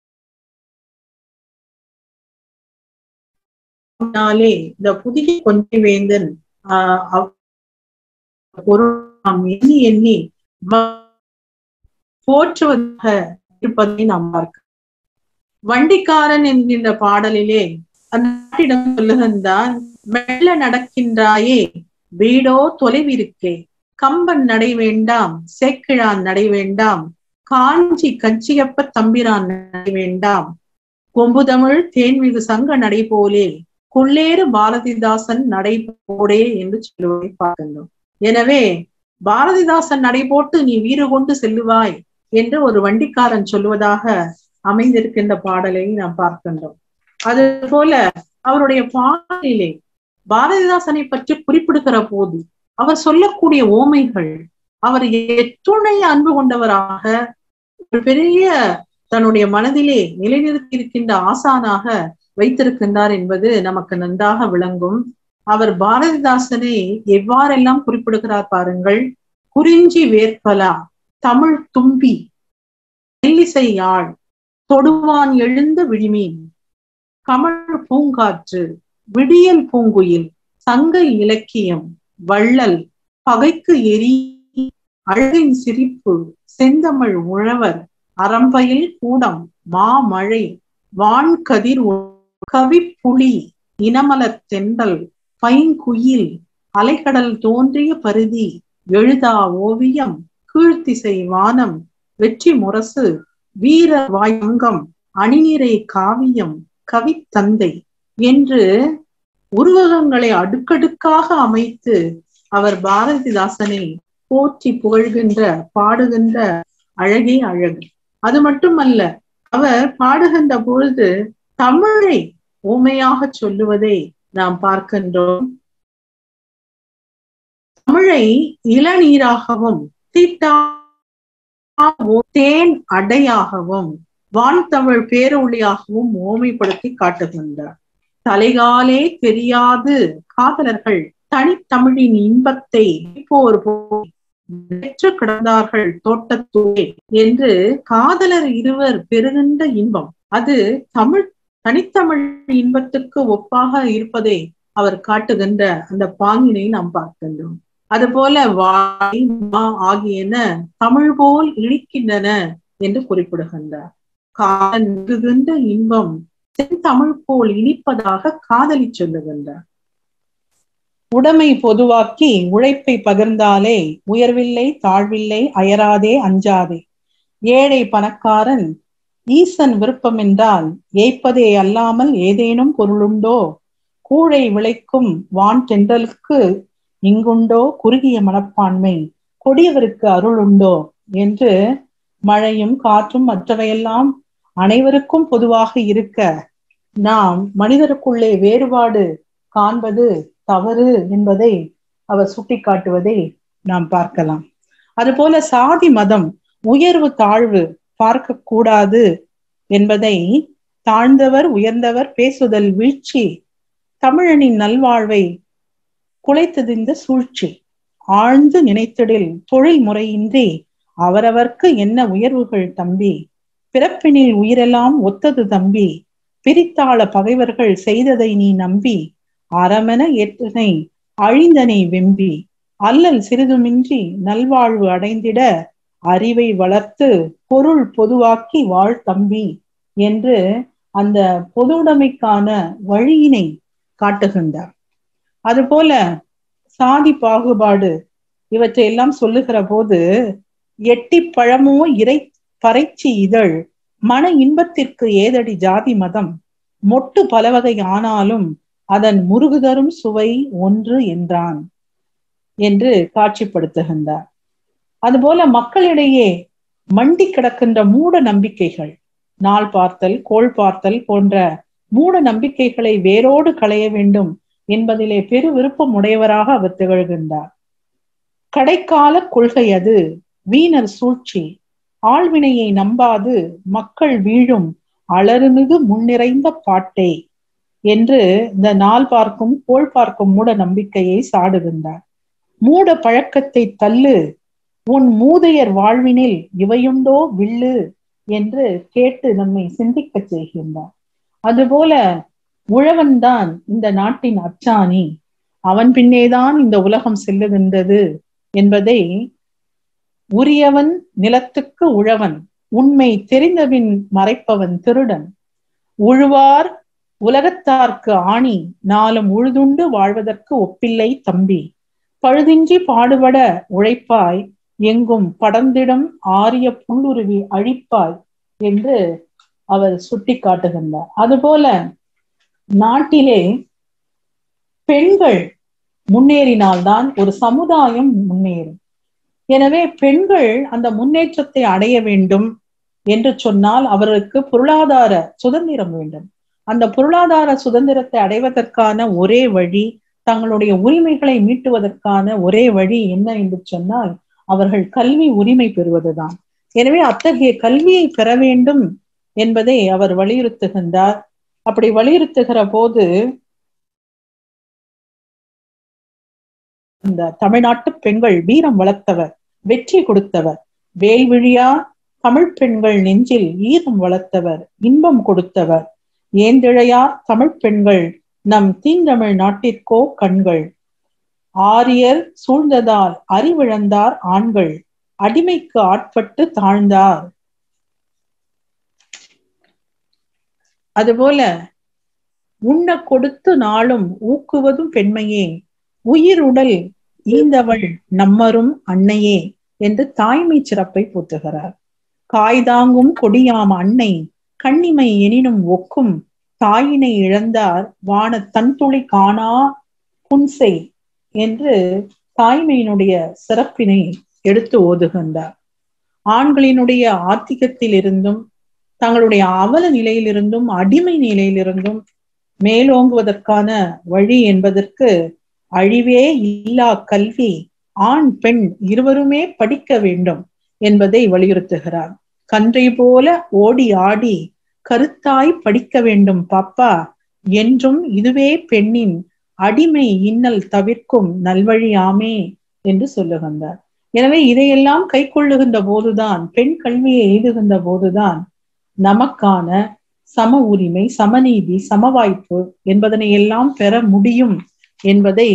நாளே இந்த புதிய கொஞ்சி வேந்தன் ஆஹ் அவ்- பொருள் நாம் எண்ணி எண்ணி ம- போற்றுவதாக இருப்பதை நாம் பார்க்க வண்டிக்காரன் என்கின்ற பாடலிலே அந்த நாட்டிடம் சொல்லுகின்றான் மெல்ல நடக்கின்றாயே வீடோ தொலைவிருக்கே கம்பன் நடை வேண்டாம் சேக்கிழான் நடை வேண்டாம் காஞ்சி கஞ்சியப்ப தம்பிரான் நடை வேண்டாம் கொம்புதமிழ் தேன்மிகு சங்க நடை போலே குள்ளேறு பாரதிதாசன் நடை போடே என்று சொல்லுவதை பார்க்கின்றோம் எனவே பாரதிதாசன் நடை போட்டு நீ வீறு கொண்டு செல்லுவாய் என்று ஒரு வண்டிக்காரன் சொல்லுவதாக அமைந்திருக்கின்ற பாடலை நாம் பார்க்கின்றோம் அது போல அவருடைய பாடலிலே பாரதிதாசனை பற்றி குறிப்பிடுகிற போது அவர் சொல்லக்கூடிய ஓமைகள் அவர் எத்துணை அன்பு கொண்டவராக ஒரு பெரிய தன்னுடைய மனதிலே நிலைநிறுத்தி இருக்கின்ற ஆசானாக வைத்திருக்கின்றார் என்பது நமக்கு நன்றாக விளங்கும் அவர் பாரதிதாசனை எவ்வாறெல்லாம் குறிப்பிடுகிறார் பாருங்கள் குறிஞ்சி வேற்பலா தமிழ் தும்பி மெல்லிசை யாழ் தொடுவான் எழுந்த விழிமீன் கமழ் பூங்காற்று விடியல் பூங்குயில் சங்க இலக்கியம் வள்ளல் பகைக்கு எரி அழகின் சிரிப்பு செந்தமிழ் உழவர் அறம்பயில் கூடம் மாமழை வான்கதிர் கவிப்புலி இனமலர் தென்றல் பைங்குயில் அலைக்கடல் தோன்றிய பருதி எழுதா ஓவியம் கீழ்த்திசை வானம் வெற்றி முரசு வீர வாயங்கம் அணிநிறை காவியம் கவித்தந்தை என்று உருவகங்களை அடுக்கடுக்காக அமைத்து அவர் பாரதிதாசனை போற்றி புகழ்கின்ற பாடுகின்ற அழகே அழகு அது மட்டுமல்ல அவர் பாடுகின்ற பொழுது தமிழை ஊமையாக சொல்லுவதை நாம் பார்க்கின்றோம் தமிழை இளநீராகவும் தீட்டா தேன் அடையாகவும் வான் தமிழ் பேரொழியாகவும் ஓமைப்படுத்தி காட்டுகின்றார் தலைகாலே தெரியாது காதலர்கள் தனித்தமிழின் இன்பத்தை போர் பெற்று கிடந்தார்கள் தோட்டத்தூரே என்று காதலர் இருவர் பெறுகின்ற இன்பம் அது தமிழ் தனித்தமிழ் இன்பத்துக்கு ஒப்பாக இருப்பதை அவர் காட்டுகின்ற அந்த பாங்கினை நாம் பார்க்கின்றோம் அதுபோல வாய் மா ஆகியன தமிழ் போல் இழிக்கின்றன என்று குறிப்பிடுகின்றார் காதல்கின்ற இன்பம் தமிழ் போல் இனிப்பதாக காதலி சொல்லுகின்றார் உடைமை பொதுவாக்கி உழைப்பை பகிர்ந்தாலே உயர்வில்லை தாழ்வில்லை அயராதே அஞ்சாதே ஏழை பணக்காரன் ஈசன் விருப்பம் என்றால் ஏய்ப்பதே அல்லாமல் ஏதேனும் பொருளுண்டோ கூழை விளைக்கும் வான் தென்றலுக்கு இங்குண்டோ குறுகிய மனப்பான்மை கொடியவருக்கு அருள் உண்டோ என்று மழையும் காற்றும் மற்றவையெல்லாம் அனைவருக்கும் பொதுவாக இருக்க நாம் மனிதருக்குள்ளே வேறுபாடு காண்பது தவறு என்பதை அவர் சுட்டிக்காட்டுவதை நாம் பார்க்கலாம் அதுபோல சாதி மதம் உயர்வு தாழ்வு பார்க்க கூடாது என்பதை தாழ்ந்தவர் உயர்ந்தவர் பேசுதல் வீழ்ச்சி தமிழனின் நல்வாழ்வை குலைத்தது இந்த சூழ்ச்சி ஆழ்ந்து நினைத்திடில் தொழில் முறையின்றி அவரவர்க்கு என்ன உயர்வுகள் தம்பி பிறப்பினில் உயிரெல்லாம் ஒத்தது தம்பி பிரித்தாள பகைவர்கள் செய்ததை நீ நம்பி அறமென ஏற்றனை அழிந்தனை வெம்பி அல்லல் சிறிதுமின்றி நல்வாழ்வு அடைந்திட அறிவை வளர்த்து பொருள் பொதுவாக்கி வாழ் தம்பி என்று அந்த பொதுவுடைமைக்கான வழியினை காட்டுகின்றார் அதுபோல சாதி பாகுபாடு இவற்றை எல்லாம் சொல்லுகிற போது எட்டி பழமோ இறை பறைச்சி இதழ் மன இன்பத்திற்கு ஏதடி ஜாதி மதம் மொட்டு பலவகை ஆனாலும் அதன் முருகுதரும் சுவை ஒன்று என்றான் என்று காட்சிப்படுத்துகின்றார் அதுபோல மக்களிடையே மண்டி கிடக்கின்ற மூட நம்பிக்கைகள் நாள் பார்த்தல் கோள் பார்த்தல் போன்ற மூட நம்பிக்கைகளை வேரோடு களைய வேண்டும் என்பதிலே பெரு விருப்பம் உடையவராக அவர் திகழ்கின்றார் கடைக்கால கொள்கை அது வீணர் சூழ்ச்சி ஆழ்வினையை நம்பாது மக்கள் வீழும் அலறுமிகு முன்னிறைந்த பாட்டே என்று இந்த நாள் பார்க்கும் கோள் பார்க்கும் மூட நம்பிக்கையை சாடுகின்றார் மூட பழக்கத்தை தள்ளு உன் மூதையர் வாழ்வினில் இவையுண்டோ வில்லு என்று கேட்டு நம்மை சிந்திக்க செய்கின்றார் அதுபோல உழவன்தான் இந்த நாட்டின் அச்சாணி அவன் பின்னேதான் இந்த உலகம் செல்லுகின்றது என்பதை உரியவன் நிலத்துக்கு உழவன் உண்மை தெரிந்தபின் மறைப்பவன் திருடன் உழுவார் உலகத்தார்க்கு ஆணி நாளும் உழுதுண்டு வாழ்வதற்கு ஒப்பில்லை தம்பி பழுதின்றி பாடுபட உழைப்பாய் எங்கும் படர்ந்திடம் ஆரிய புல்லுருவி அழிப்பாய் என்று அவர் சுட்டி காட்டுகின்றார் அதுபோல நாட்டிலே பெண்கள் முன்னேறினால்தான் ஒரு சமுதாயம் முன்னேறும் எனவே பெண்கள் அந்த முன்னேற்றத்தை அடைய வேண்டும் என்று சொன்னால் அவருக்கு பொருளாதார சுதந்திரம் வேண்டும் அந்த பொருளாதார சுதந்திரத்தை அடைவதற்கான ஒரே வழி தங்களுடைய உரிமைகளை மீட்டுவதற்கான ஒரே வழி என்ன என்று சொன்னால் அவர்கள் கல்வி உரிமை பெறுவதுதான் எனவே அத்தகைய கல்வியை பெற வேண்டும் என்பதை அவர் வலியுறுத்துகின்றார் அப்படி வலியுறுத்துகிற போது இந்த தமிழ்நாட்டு பெண்கள் வீரம் வளர்த்தவர் வெற்றி கொடுத்தவர் வேல்விழியா தமிழ் பெண்கள் நெஞ்சில் ஈரம் வளர்த்தவர் இன்பம் கொடுத்தவர் ஏந்திழையார் தமிழ் பெண்கள் நம் தீந்தமிழ் நாட்டிற்கோ கண்கள் ஆரியர் சூழ்ந்ததால் அறிவிழந்தார் ஆண்கள் அடிமைக்கு ஆட்பட்டு தாழ்ந்தார் அதுபோல உண்ண கொடுத்து நாளும் ஊக்குவதும் பெண்மையே உயிர் உடல் ஈந்தவள் நம்மரும் அன்னையே என்று தாய்மை சிறப்பை போற்றுகிறார் காய்தாங்கும் கொடியாம் அன்னை கண்ணிமை எனினும் ஒக்கும் தாயினை இழந்தார் வான தன்துளி காணா புன்சை என்று தாய்மையினுடைய சிறப்பினை எடுத்து ஓதுகின்றார் ஆண்களினுடைய ஆத்திகத்தில் இருந்தும் தங்களுடைய அவல நிலையிலிருந்தும் அடிமை நிலையிலிருந்தும் மேலோங்குவதற்கான வழி என்பதற்கு அழிவே இல்லா கல்வி ஆண் பெண் இருவருமே படிக்க வேண்டும் என்பதை வலியுறுத்துகிறார் கன்றை போல ஓடி ஆடி கருத்தாய் படிக்க வேண்டும் பாப்பா என்றும் இதுவே பெண்ணின் அடிமை இன்னல் தவிர்க்கும் நல்வழியாமே என்று சொல்லுகின்றார் எனவே இதையெல்லாம் கை கொள்ளுகின்ற போதுதான் பெண் கல்வியை எய்துகின்ற போதுதான் நமக்கான சம உரிமை சமநீதி சமவாய்ப்பு என்பதனை எல்லாம் பெற முடியும் என்பதை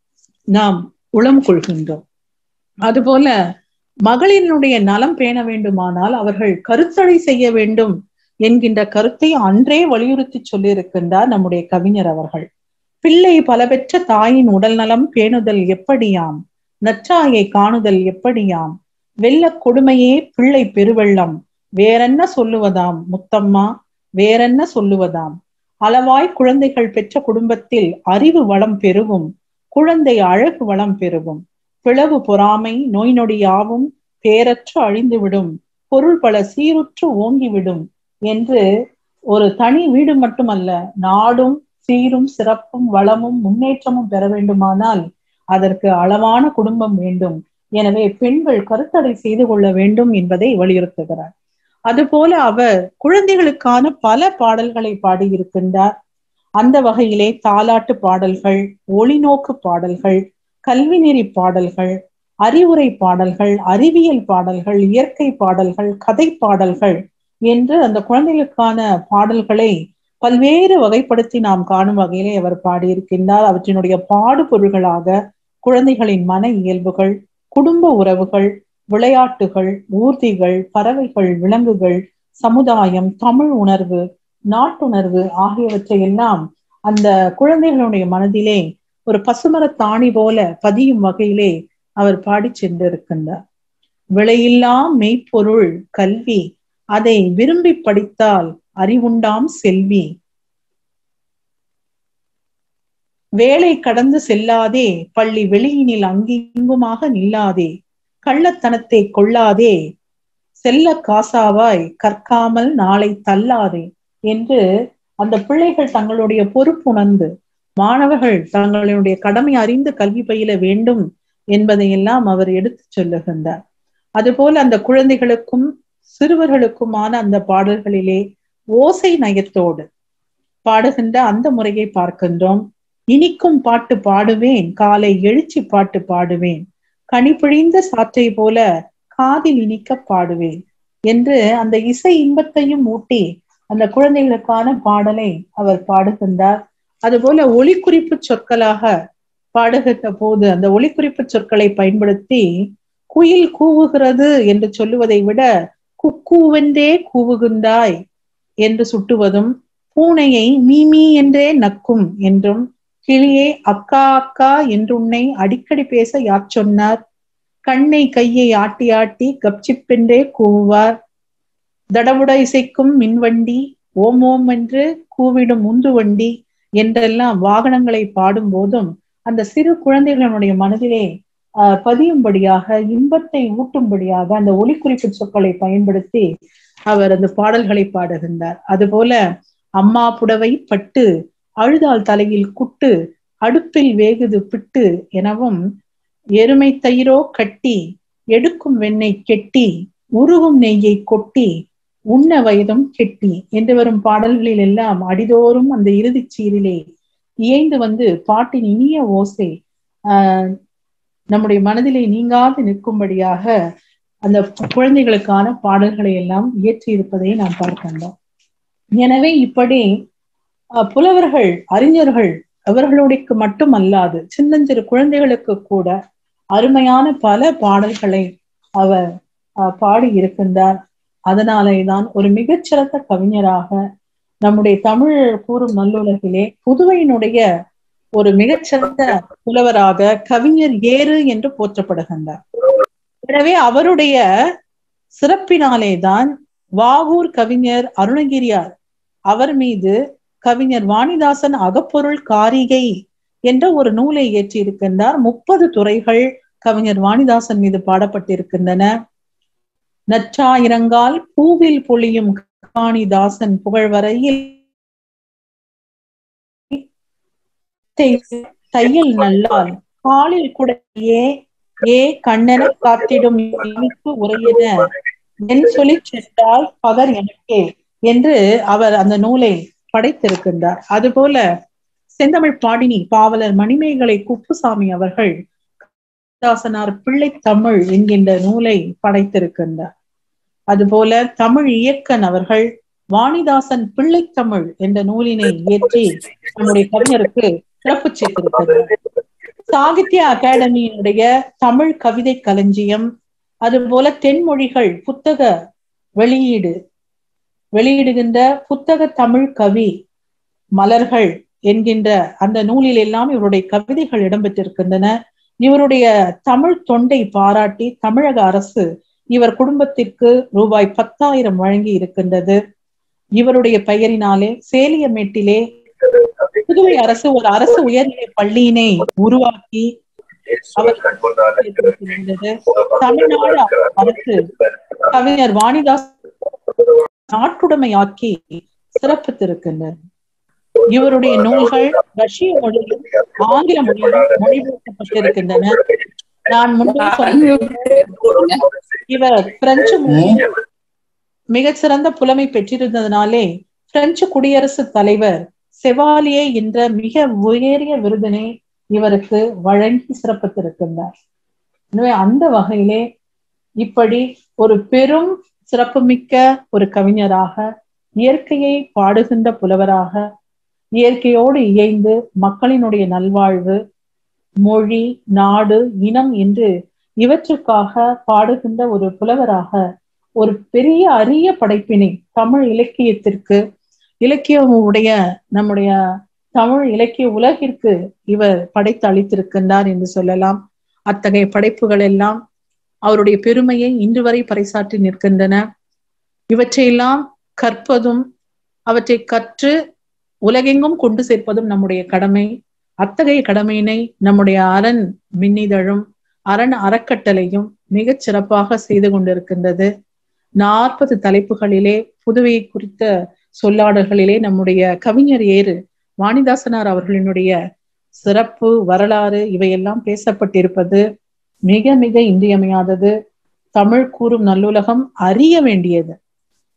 நாம் உளம் கொள்கின்றோம் அதுபோல மகளினுடைய நலம் பேண வேண்டுமானால் அவர்கள் கருத்தடை செய்ய வேண்டும் என்கின்ற கருத்தை அன்றே வலியுறுத்தி சொல்லியிருக்கின்றார் நம்முடைய கவிஞர் அவர்கள் பிள்ளை பல பெற்ற தாயின் உடல் நலம் பேணுதல் எப்படியாம் நற்றாயை காணுதல் எப்படியாம் வெள்ள கொடுமையே பிள்ளை பெருவெள்ளம் வேறென்ன சொல்லுவதாம் முத்தம்மா வேறென்ன சொல்லுவதாம் அளவாய் குழந்தைகள் பெற்ற குடும்பத்தில் அறிவு வளம் பெருகும் குழந்தை அழகு வளம் பெருகும் பிளவு பொறாமை நோய் நொடி யாவும் பேரற்று அழிந்துவிடும் பொருள் பல சீருற்று ஓங்கிவிடும் என்று ஒரு தனி வீடு மட்டுமல்ல நாடும் சீரும் சிறப்பும் வளமும் முன்னேற்றமும் பெற வேண்டுமானால் அதற்கு அளவான குடும்பம் வேண்டும் எனவே பெண்கள் கருத்தடை செய்து கொள்ள வேண்டும் என்பதை வலியுறுத்துகிறார் அதுபோல அவர் குழந்தைகளுக்கான பல பாடல்களை பாடியிருக்கின்றார் அந்த வகையிலே தாலாட்டு பாடல்கள் ஒளிநோக்கு பாடல்கள் கல்வி நெறி பாடல்கள் அறிவுரை பாடல்கள் அறிவியல் பாடல்கள் இயற்கை பாடல்கள் கதை பாடல்கள் என்று அந்த குழந்தைகளுக்கான பாடல்களை பல்வேறு வகைப்படுத்தி நாம் காணும் வகையிலே அவர் பாடியிருக்கின்றார் அவற்றினுடைய பாடு பொருள்களாக குழந்தைகளின் மன இயல்புகள் குடும்ப உறவுகள் விளையாட்டுகள் ஊர்திகள் பறவைகள் விலங்குகள் சமுதாயம் தமிழ் உணர்வு நாட்டுணர்வு ஆகியவற்றை எல்லாம் அந்த குழந்தைகளுடைய மனதிலே ஒரு பசுமரத்தாணி போல பதியும் வகையிலே அவர் பாடி சென்றிருக்கின்றார் விலையில்லா மெய்ப்பொருள் கல்வி அதை விரும்பி படித்தால் அறிவுண்டாம் செல்வி வேலை கடந்து செல்லாதே பள்ளி வெளியினில் அங்கிங்குமாக நில்லாதே கள்ளத்தனத்தை கொள்ளாதே செல்ல காசாவாய் கற்காமல் நாளை தள்ளாதே என்று அந்த பிள்ளைகள் தங்களுடைய பொறுப்புணர்ந்து மாணவர்கள் தங்களுடைய கடமை அறிந்து கல்வி பயில வேண்டும் என்பதையெல்லாம் அவர் எடுத்து சொல்லுகின்றார் அதுபோல அந்த குழந்தைகளுக்கும் சிறுவர்களுக்குமான அந்த பாடல்களிலே ஓசை நயத்தோடு பாடுகின்ற அந்த முறையை பார்க்கின்றோம் இனிக்கும் பாட்டு பாடுவேன் காலை எழுச்சி பாட்டு பாடுவேன் கனிப்பிழிந்த சாற்றை போல காதில் இனிக்க பாடுவேன் என்று அந்த இசை இன்பத்தையும் ஊட்டி அந்த குழந்தைகளுக்கான பாடலை அவர் பாடுகின்றார் அதுபோல ஒளிக்குறிப்பு சொற்களாக பாடுகின்ற போது அந்த ஒளிக்குறிப்பு சொற்களை பயன்படுத்தி குயில் கூவுகிறது என்று சொல்லுவதை விட குக்கூவென்றே கூவுகின்றாய் என்று சுட்டுவதும் பூனையை மீமி என்றே நக்கும் என்றும் கிளியே அக்கா அக்கா என்று உன்னை அடிக்கடி பேச யார் சொன்னார் கண்ணை கையை ஆட்டி ஆட்டி கப்சிப்பென்றே கூவுவார் தடவுட இசைக்கும் மின்வண்டி ஓம் ஓம் என்று கூவிடும் உந்து வண்டி என்றெல்லாம் வாகனங்களை பாடும் போதும் அந்த சிறு குழந்தைகளுடைய மனதிலே ஆஹ் பதியும்படியாக இன்பத்தை ஊட்டும்படியாக அந்த ஒலிக்குறிப்பு சொற்களை பயன்படுத்தி அவர் அந்த பாடல்களை பாடுகின்றார் அதுபோல அம்மா புடவை பட்டு அழுதால் தலையில் குட்டு அடுப்பில் வேகுது பிட்டு எனவும் எருமை தயிரோ கட்டி எடுக்கும் வெண்ணெய் கெட்டி உருகும் நெய்யை கொட்டி உண்ண வயதும் கெட்டி என்று வரும் பாடல்களில் எல்லாம் அடிதோறும் அந்த இறுதிச் சீரிலே இயைந்து வந்து பாட்டின் இனிய ஓசை ஆஹ் நம்முடைய மனதிலே நீங்காது நிற்கும்படியாக அந்த குழந்தைகளுக்கான பாடல்களை எல்லாம் இயற்றி இருப்பதை நாம் பார்க்கின்றோம் எனவே இப்படி புலவர்கள் அறிஞர்கள் அவர்களுடைய மட்டும் அல்லாது சின்னஞ்சிறு குழந்தைகளுக்கு கூட அருமையான பல பாடல்களை அவர் பாடி இருக்கின்றார் அதனாலே தான் ஒரு மிகச்சிறந்த கவிஞராக நம்முடைய தமிழ் கூறும் நல்லுலகிலே புதுவையினுடைய ஒரு மிகச்சிறந்த புலவராக கவிஞர் ஏறு என்று போற்றப்படுகின்றார் எனவே அவருடைய சிறப்பினாலே தான் வாவூர் கவிஞர் அருணகிரியார் அவர் மீது கவிஞர் வாணிதாசன் அகப்பொருள் காரிகை என்ற ஒரு நூலை இயற்றி இருக்கின்றார் முப்பது துறைகள் கவிஞர் வாணிதாசன் மீது பாடப்பட்டிருக்கின்றன நற்றாயிரங்கால் பூவில் பொழியும் வாணிதாசன் புகழ்வரையில் தையல் நல்லால் காலில் குடையே ஏ கண்ணன காத்திடும் உரையின என் சொல்லி சென்றால் பகர் எனக்கே என்று அவர் அந்த நூலை படைத்திருக்கின்றார் அதுபோல செந்தமிழ் பாடினி பாவலர் மணிமேகலை குப்புசாமி அவர்கள் தாசனார் பிள்ளை தமிழ் என்கின்ற நூலை படைத்திருக்கின்றார் அதுபோல தமிழ் இயக்கன் அவர்கள் வாணிதாசன் பிள்ளை தமிழ் என்ற நூலினை இயற்றி நம்முடைய கவிஞருக்கு சிறப்பு சேர்த்திருக்கிறார் சாகித்ய அகாடமியினுடைய தமிழ் கவிதை களஞ்சியம் அதுபோல தென்மொழிகள் புத்தக வெளியீடு வெளியிடுகின்ற புத்தக தமிழ் கவி மலர்கள் என்கின்ற அந்த நூலில் எல்லாம் இவருடைய கவிதைகள் இடம்பெற்றிருக்கின்றன இவருடைய தமிழ் தொண்டை பாராட்டி தமிழக அரசு இவர் குடும்பத்திற்கு ரூபாய் பத்தாயிரம் வழங்கி இருக்கின்றது இவருடைய பெயரினாலே சேலியமேட்டிலே புதுவை அரசு ஒரு அரசு உயர்நிலை பள்ளியினை உருவாக்கி தமிழ்நாடு அரசு கவிஞர் வாணிதாஸ் நாட்டுடைமையாக்கி சிறப்பித்திருக்கின்றனர் இவருடைய நூல்கள் ரஷ்ய மொழியிலும் ஆங்கில மொழியிலும் மொழிபெயர்க்கப்பட்டிருக்கின்றன நான் முன்பு இவர் பிரெஞ்சு மொழியில் மிகச்சிறந்த புலமை பெற்றிருந்ததனாலே பிரெஞ்சு குடியரசுத் தலைவர் செவாலியே என்ற மிக உயரிய விருதினை இவருக்கு வழங்கி சிறப்பித்திருக்கின்றார் எனவே அந்த வகையிலே இப்படி ஒரு பெரும் சிறப்புமிக்க ஒரு கவிஞராக இயற்கையை பாடுகின்ற புலவராக இயற்கையோடு இயைந்து மக்களினுடைய நல்வாழ்வு மொழி நாடு இனம் என்று இவற்றுக்காக பாடுகின்ற ஒரு புலவராக ஒரு பெரிய அரிய படைப்பினை தமிழ் இலக்கியத்திற்கு இலக்கியமுடைய நம்முடைய தமிழ் இலக்கிய உலகிற்கு இவர் படைத்து அளித்திருக்கின்றார் என்று சொல்லலாம் அத்தகைய படைப்புகள் எல்லாம் அவருடைய பெருமையை இன்று வரை பறைசாற்றி நிற்கின்றன இவற்றையெல்லாம் கற்பதும் அவற்றை கற்று உலகெங்கும் கொண்டு சேர்ப்பதும் நம்முடைய கடமை அத்தகைய கடமையினை நம்முடைய அரண் மின்னிதழும் அரண் அறக்கட்டளையும் மிகச் சிறப்பாக செய்து கொண்டிருக்கின்றது நாற்பது தலைப்புகளிலே புதுவையை குறித்த சொல்லாடல்களிலே நம்முடைய கவிஞர் ஏறு வாணிதாசனார் அவர்களினுடைய சிறப்பு வரலாறு இவையெல்லாம் பேசப்பட்டிருப்பது மிக மிக இன்றியமையாதது தமிழ் கூறும் நல்லுலகம் அறிய வேண்டியது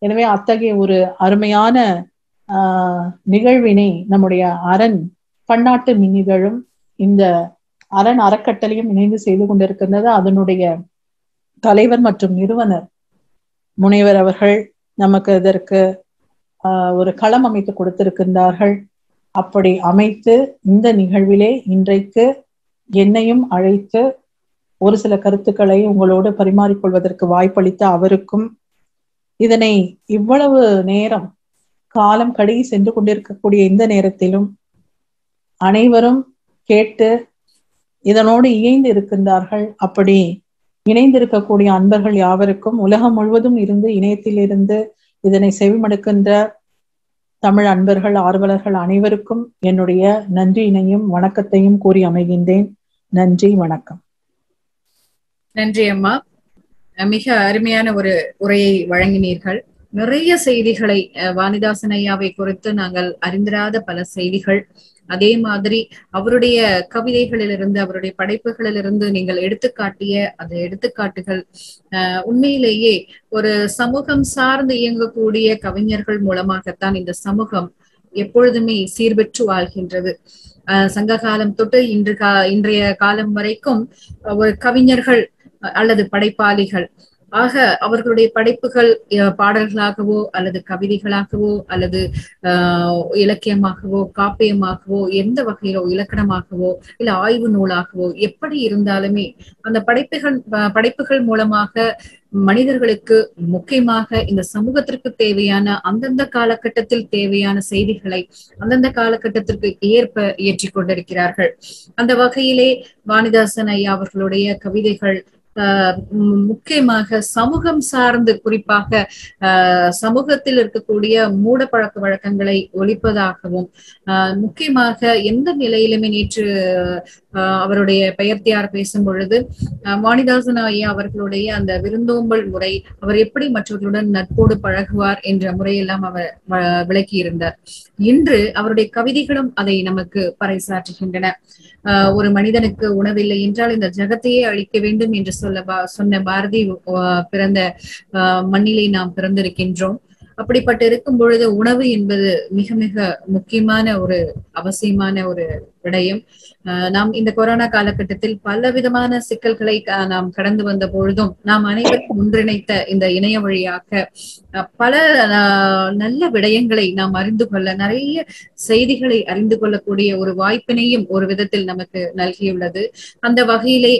எனவே அத்தகைய ஒரு அருமையான ஆஹ் நிகழ்வினை நம்முடைய அரண் பன்னாட்டு மின்னிதழும் இந்த அரண் அறக்கட்டளையும் இணைந்து செய்து கொண்டிருக்கின்றது அதனுடைய தலைவர் மற்றும் நிறுவனர் முனைவர் அவர்கள் நமக்கு இதற்கு ஆஹ் ஒரு களம் அமைத்து கொடுத்திருக்கின்றார்கள் அப்படி அமைத்து இந்த நிகழ்விலே இன்றைக்கு என்னையும் அழைத்து ஒரு சில கருத்துக்களை உங்களோடு பரிமாறிக்கொள்வதற்கு வாய்ப்பளித்த அவருக்கும் இதனை இவ்வளவு நேரம் காலம் கடுகி சென்று கொண்டிருக்கக்கூடிய இந்த நேரத்திலும் அனைவரும் கேட்டு இதனோடு இணைந்து இருக்கின்றார்கள் அப்படி இணைந்திருக்கக்கூடிய அன்பர்கள் யாவருக்கும் உலகம் முழுவதும் இருந்து இணையத்திலிருந்து இதனை செவிமடுக்கின்ற தமிழ் அன்பர்கள் ஆர்வலர்கள் அனைவருக்கும் என்னுடைய நன்றியினையும் வணக்கத்தையும் கூறி அமைகின்றேன் நன்றி வணக்கம் நன்றி அம்மா மிக அருமையான ஒரு உரையை வழங்கினீர்கள் நிறைய செய்திகளை வாணிதாசன் ஐயாவை குறித்து நாங்கள் அறிந்திராத பல செய்திகள் அதே மாதிரி அவருடைய கவிதைகளிலிருந்து அவருடைய படைப்புகளிலிருந்து நீங்கள் எடுத்துக்காட்டிய அந்த எடுத்துக்காட்டுகள் அஹ் உண்மையிலேயே ஒரு சமூகம் சார்ந்து இயங்கக்கூடிய கவிஞர்கள் மூலமாகத்தான் இந்த சமூகம் எப்பொழுதுமே சீர்பெற்று வாழ்கின்றது அஹ் சங்க காலம் தொட்டு இன்று கா இன்றைய காலம் வரைக்கும் ஒரு கவிஞர்கள் அல்லது படைப்பாளிகள் ஆக அவர்களுடைய படைப்புகள் பாடல்களாகவோ அல்லது கவிதைகளாகவோ அல்லது ஆஹ் இலக்கியமாகவோ காப்பியமாகவோ எந்த வகையிலோ இலக்கணமாகவோ இல்ல ஆய்வு நூலாகவோ எப்படி இருந்தாலுமே அந்த படைப்புகள் படைப்புகள் மூலமாக மனிதர்களுக்கு முக்கியமாக இந்த சமூகத்திற்கு தேவையான அந்தந்த காலகட்டத்தில் தேவையான செய்திகளை அந்தந்த காலகட்டத்திற்கு ஏற்ப ஏற்றி கொண்டிருக்கிறார்கள் அந்த வகையிலே வாணிதாசன் ஐயா அவர்களுடைய கவிதைகள் முக்கியமாக சமூகம் சார்ந்து குறிப்பாக சமூகத்தில் இருக்கக்கூடிய மூட பழக்க வழக்கங்களை ஒழிப்பதாகவும் முக்கியமாக எந்த நிலையிலுமே நேற்று அவருடைய பெயர்த்தியார் பேசும் பொழுது வாணிதாசன் ஐயா அவர்களுடைய அந்த விருந்தோம்பல் முறை அவர் எப்படி மற்றவர்களுடன் நட்போடு பழகுவார் என்ற முறையெல்லாம் அவர் விளக்கி இருந்தார் இன்று அவருடைய கவிதைகளும் அதை நமக்கு பறைசாற்றுகின்றன ஒரு மனிதனுக்கு உணவில்லை என்றால் இந்த ஜகத்தையே அழிக்க வேண்டும் என்று சொல்ல சொன்ன பாரதி பிறந்த மண்ணிலே நாம் பிறந்திருக்கின்றோம் அப்படிப்பட்டு இருக்கும் பொழுது உணவு என்பது மிக மிக முக்கியமான ஒரு அவசியமான ஒரு விடயம் நாம் இந்த கொரோனா காலகட்டத்தில் பல விதமான சிக்கல்களை நாம் கடந்து வந்த பொழுதும் நாம் அனைவரும் ஒன்றிணைத்த இந்த இணைய வழியாக பல நல்ல விடயங்களை நாம் அறிந்து கொள்ள நிறைய செய்திகளை அறிந்து கொள்ளக்கூடிய ஒரு வாய்ப்பினையும் ஒரு விதத்தில் நமக்கு நல்கியுள்ளது அந்த வகையிலே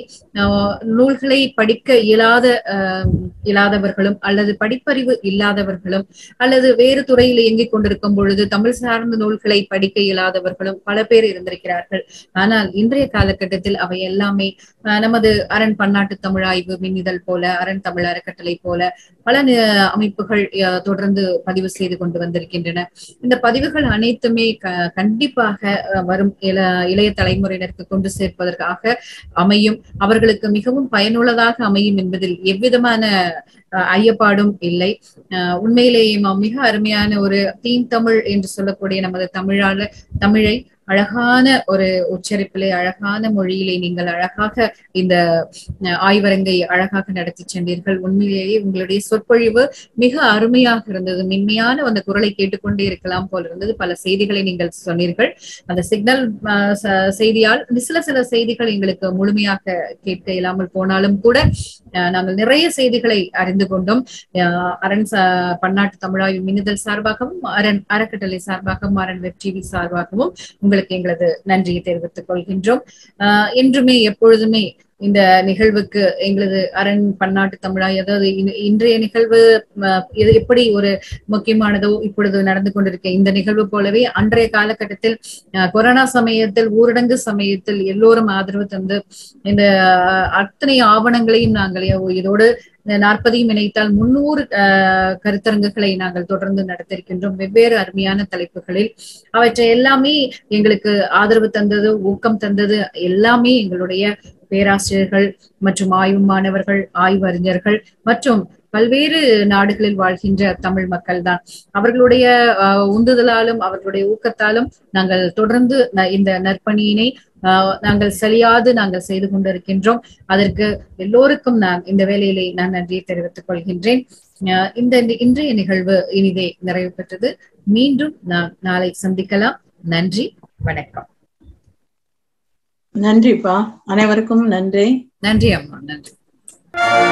நூல்களை படிக்க இயலாத இயலாதவர்களும் அல்லது படிப்பறிவு இல்லாதவர்களும் அல்லது வேறு துறையில் இயங்கிக் கொண்டிருக்கும் பொழுது தமிழ் சார்ந்த நூல்களை படிக்க இயலாதவர்களும் பல பேர் இருந்திருக்கிறார்கள் ஆனால் இன்றைய காலகட்டத்தில் அவை எல்லாமே நமது அரண் பன்னாட்டு தமிழாய்வு மின்னிதழ் போல அரண் தமிழ் அறக்கட்டளை போல பல அமைப்புகள் தொடர்ந்து பதிவு செய்து கொண்டு வந்திருக்கின்றன இந்த பதிவுகள் அனைத்துமே கண்டிப்பாக வரும் இள இளைய தலைமுறையினருக்கு கொண்டு சேர்ப்பதற்காக அமையும் அவர்களுக்கு மிகவும் பயனுள்ளதாக அமையும் என்பதில் எவ்விதமான ஐயப்பாடும் இல்லை உண்மையிலேயே மிக அருமையான ஒரு தீன் தமிழ் என்று சொல்லக்கூடிய நமது தமிழால தமிழை அழகான ஒரு உச்சரிப்பிலே அழகான மொழியிலே நீங்கள் அழகாக இந்த ஆய்வரங்கை அழகாக நடத்தி சென்றீர்கள் உண்மையிலேயே உங்களுடைய சொற்பொழிவு மிக அருமையாக இருந்தது மென்மையான அந்த குரலை கேட்டுக்கொண்டே இருக்கலாம் போல இருந்தது பல செய்திகளை நீங்கள் சொன்னீர்கள் அந்த சிக்னல் செய்தியால் சில சில செய்திகள் எங்களுக்கு முழுமையாக கேட்க இல்லாமல் போனாலும் கூட நாங்கள் நிறைய செய்திகளை அறிந்து கொண்டோம் அரண் பன்னாட்டு தமிழாய்வு மின்னுதல் சார்பாகவும் அரண் அறக்கட்டளை சார்பாகவும் அரண் வெப் டிவி சார்பாகவும் உங்களுக்கு எங்களது நன்றியை தெரிவித்துக் கொள்கின்றோம் என்றுமே எப்பொழுதுமே இந்த நிகழ்வுக்கு எங்களது அரண் பன்னாட்டு தமிழாய் அதாவது இன்றைய நிகழ்வு எப்படி ஒரு முக்கியமானதோ இப்பொழுது நடந்து கொண்டிருக்க இந்த நிகழ்வு போலவே அன்றைய காலகட்டத்தில் கொரோனா சமயத்தில் ஊரடங்கு சமயத்தில் எல்லோரும் ஆதரவு தந்து இந்த அத்தனை ஆவணங்களையும் நாங்கள் இதோடு நாற்பதையும் இணைத்தால் முன்னூறு கருத்தரங்குகளை நாங்கள் தொடர்ந்து நடத்திருக்கின்றோம் வெவ்வேறு அருமையான தலைப்புகளில் அவற்றை எல்லாமே எங்களுக்கு ஆதரவு தந்தது ஊக்கம் தந்தது எல்லாமே எங்களுடைய பேராசிரியர்கள் மற்றும் ஆய்வு மாணவர்கள் ஆய்வு அறிஞர்கள் மற்றும் பல்வேறு நாடுகளில் வாழ்கின்ற தமிழ் மக்கள் தான் அவர்களுடைய ஆஹ், உந்துதலாலும் அவர்களுடைய ஊக்கத்தாலும் நாங்கள் தொடர்ந்து ந- இந்த நற்பணியினை ஆஹ், நாங்கள் சலியாது நாங்கள் செய்து கொண்டிருக்கின்றோம் அதற்கு எல்லோருக்கும் நான் இந்த வேளையிலே நான் நன்றியை தெரிவித்துக் கொள்கின்றேன் ஆஹ், இந்த இன்றைய நிகழ்வு இனிதே நிறைவு பெற்றது மீண்டும் நான் நாளை சந்திக்கலாம் நன்றி வணக்கம் நன்றிப்பா அனைவருக்கும் நன்றி நன்றி அம்மா நன்றி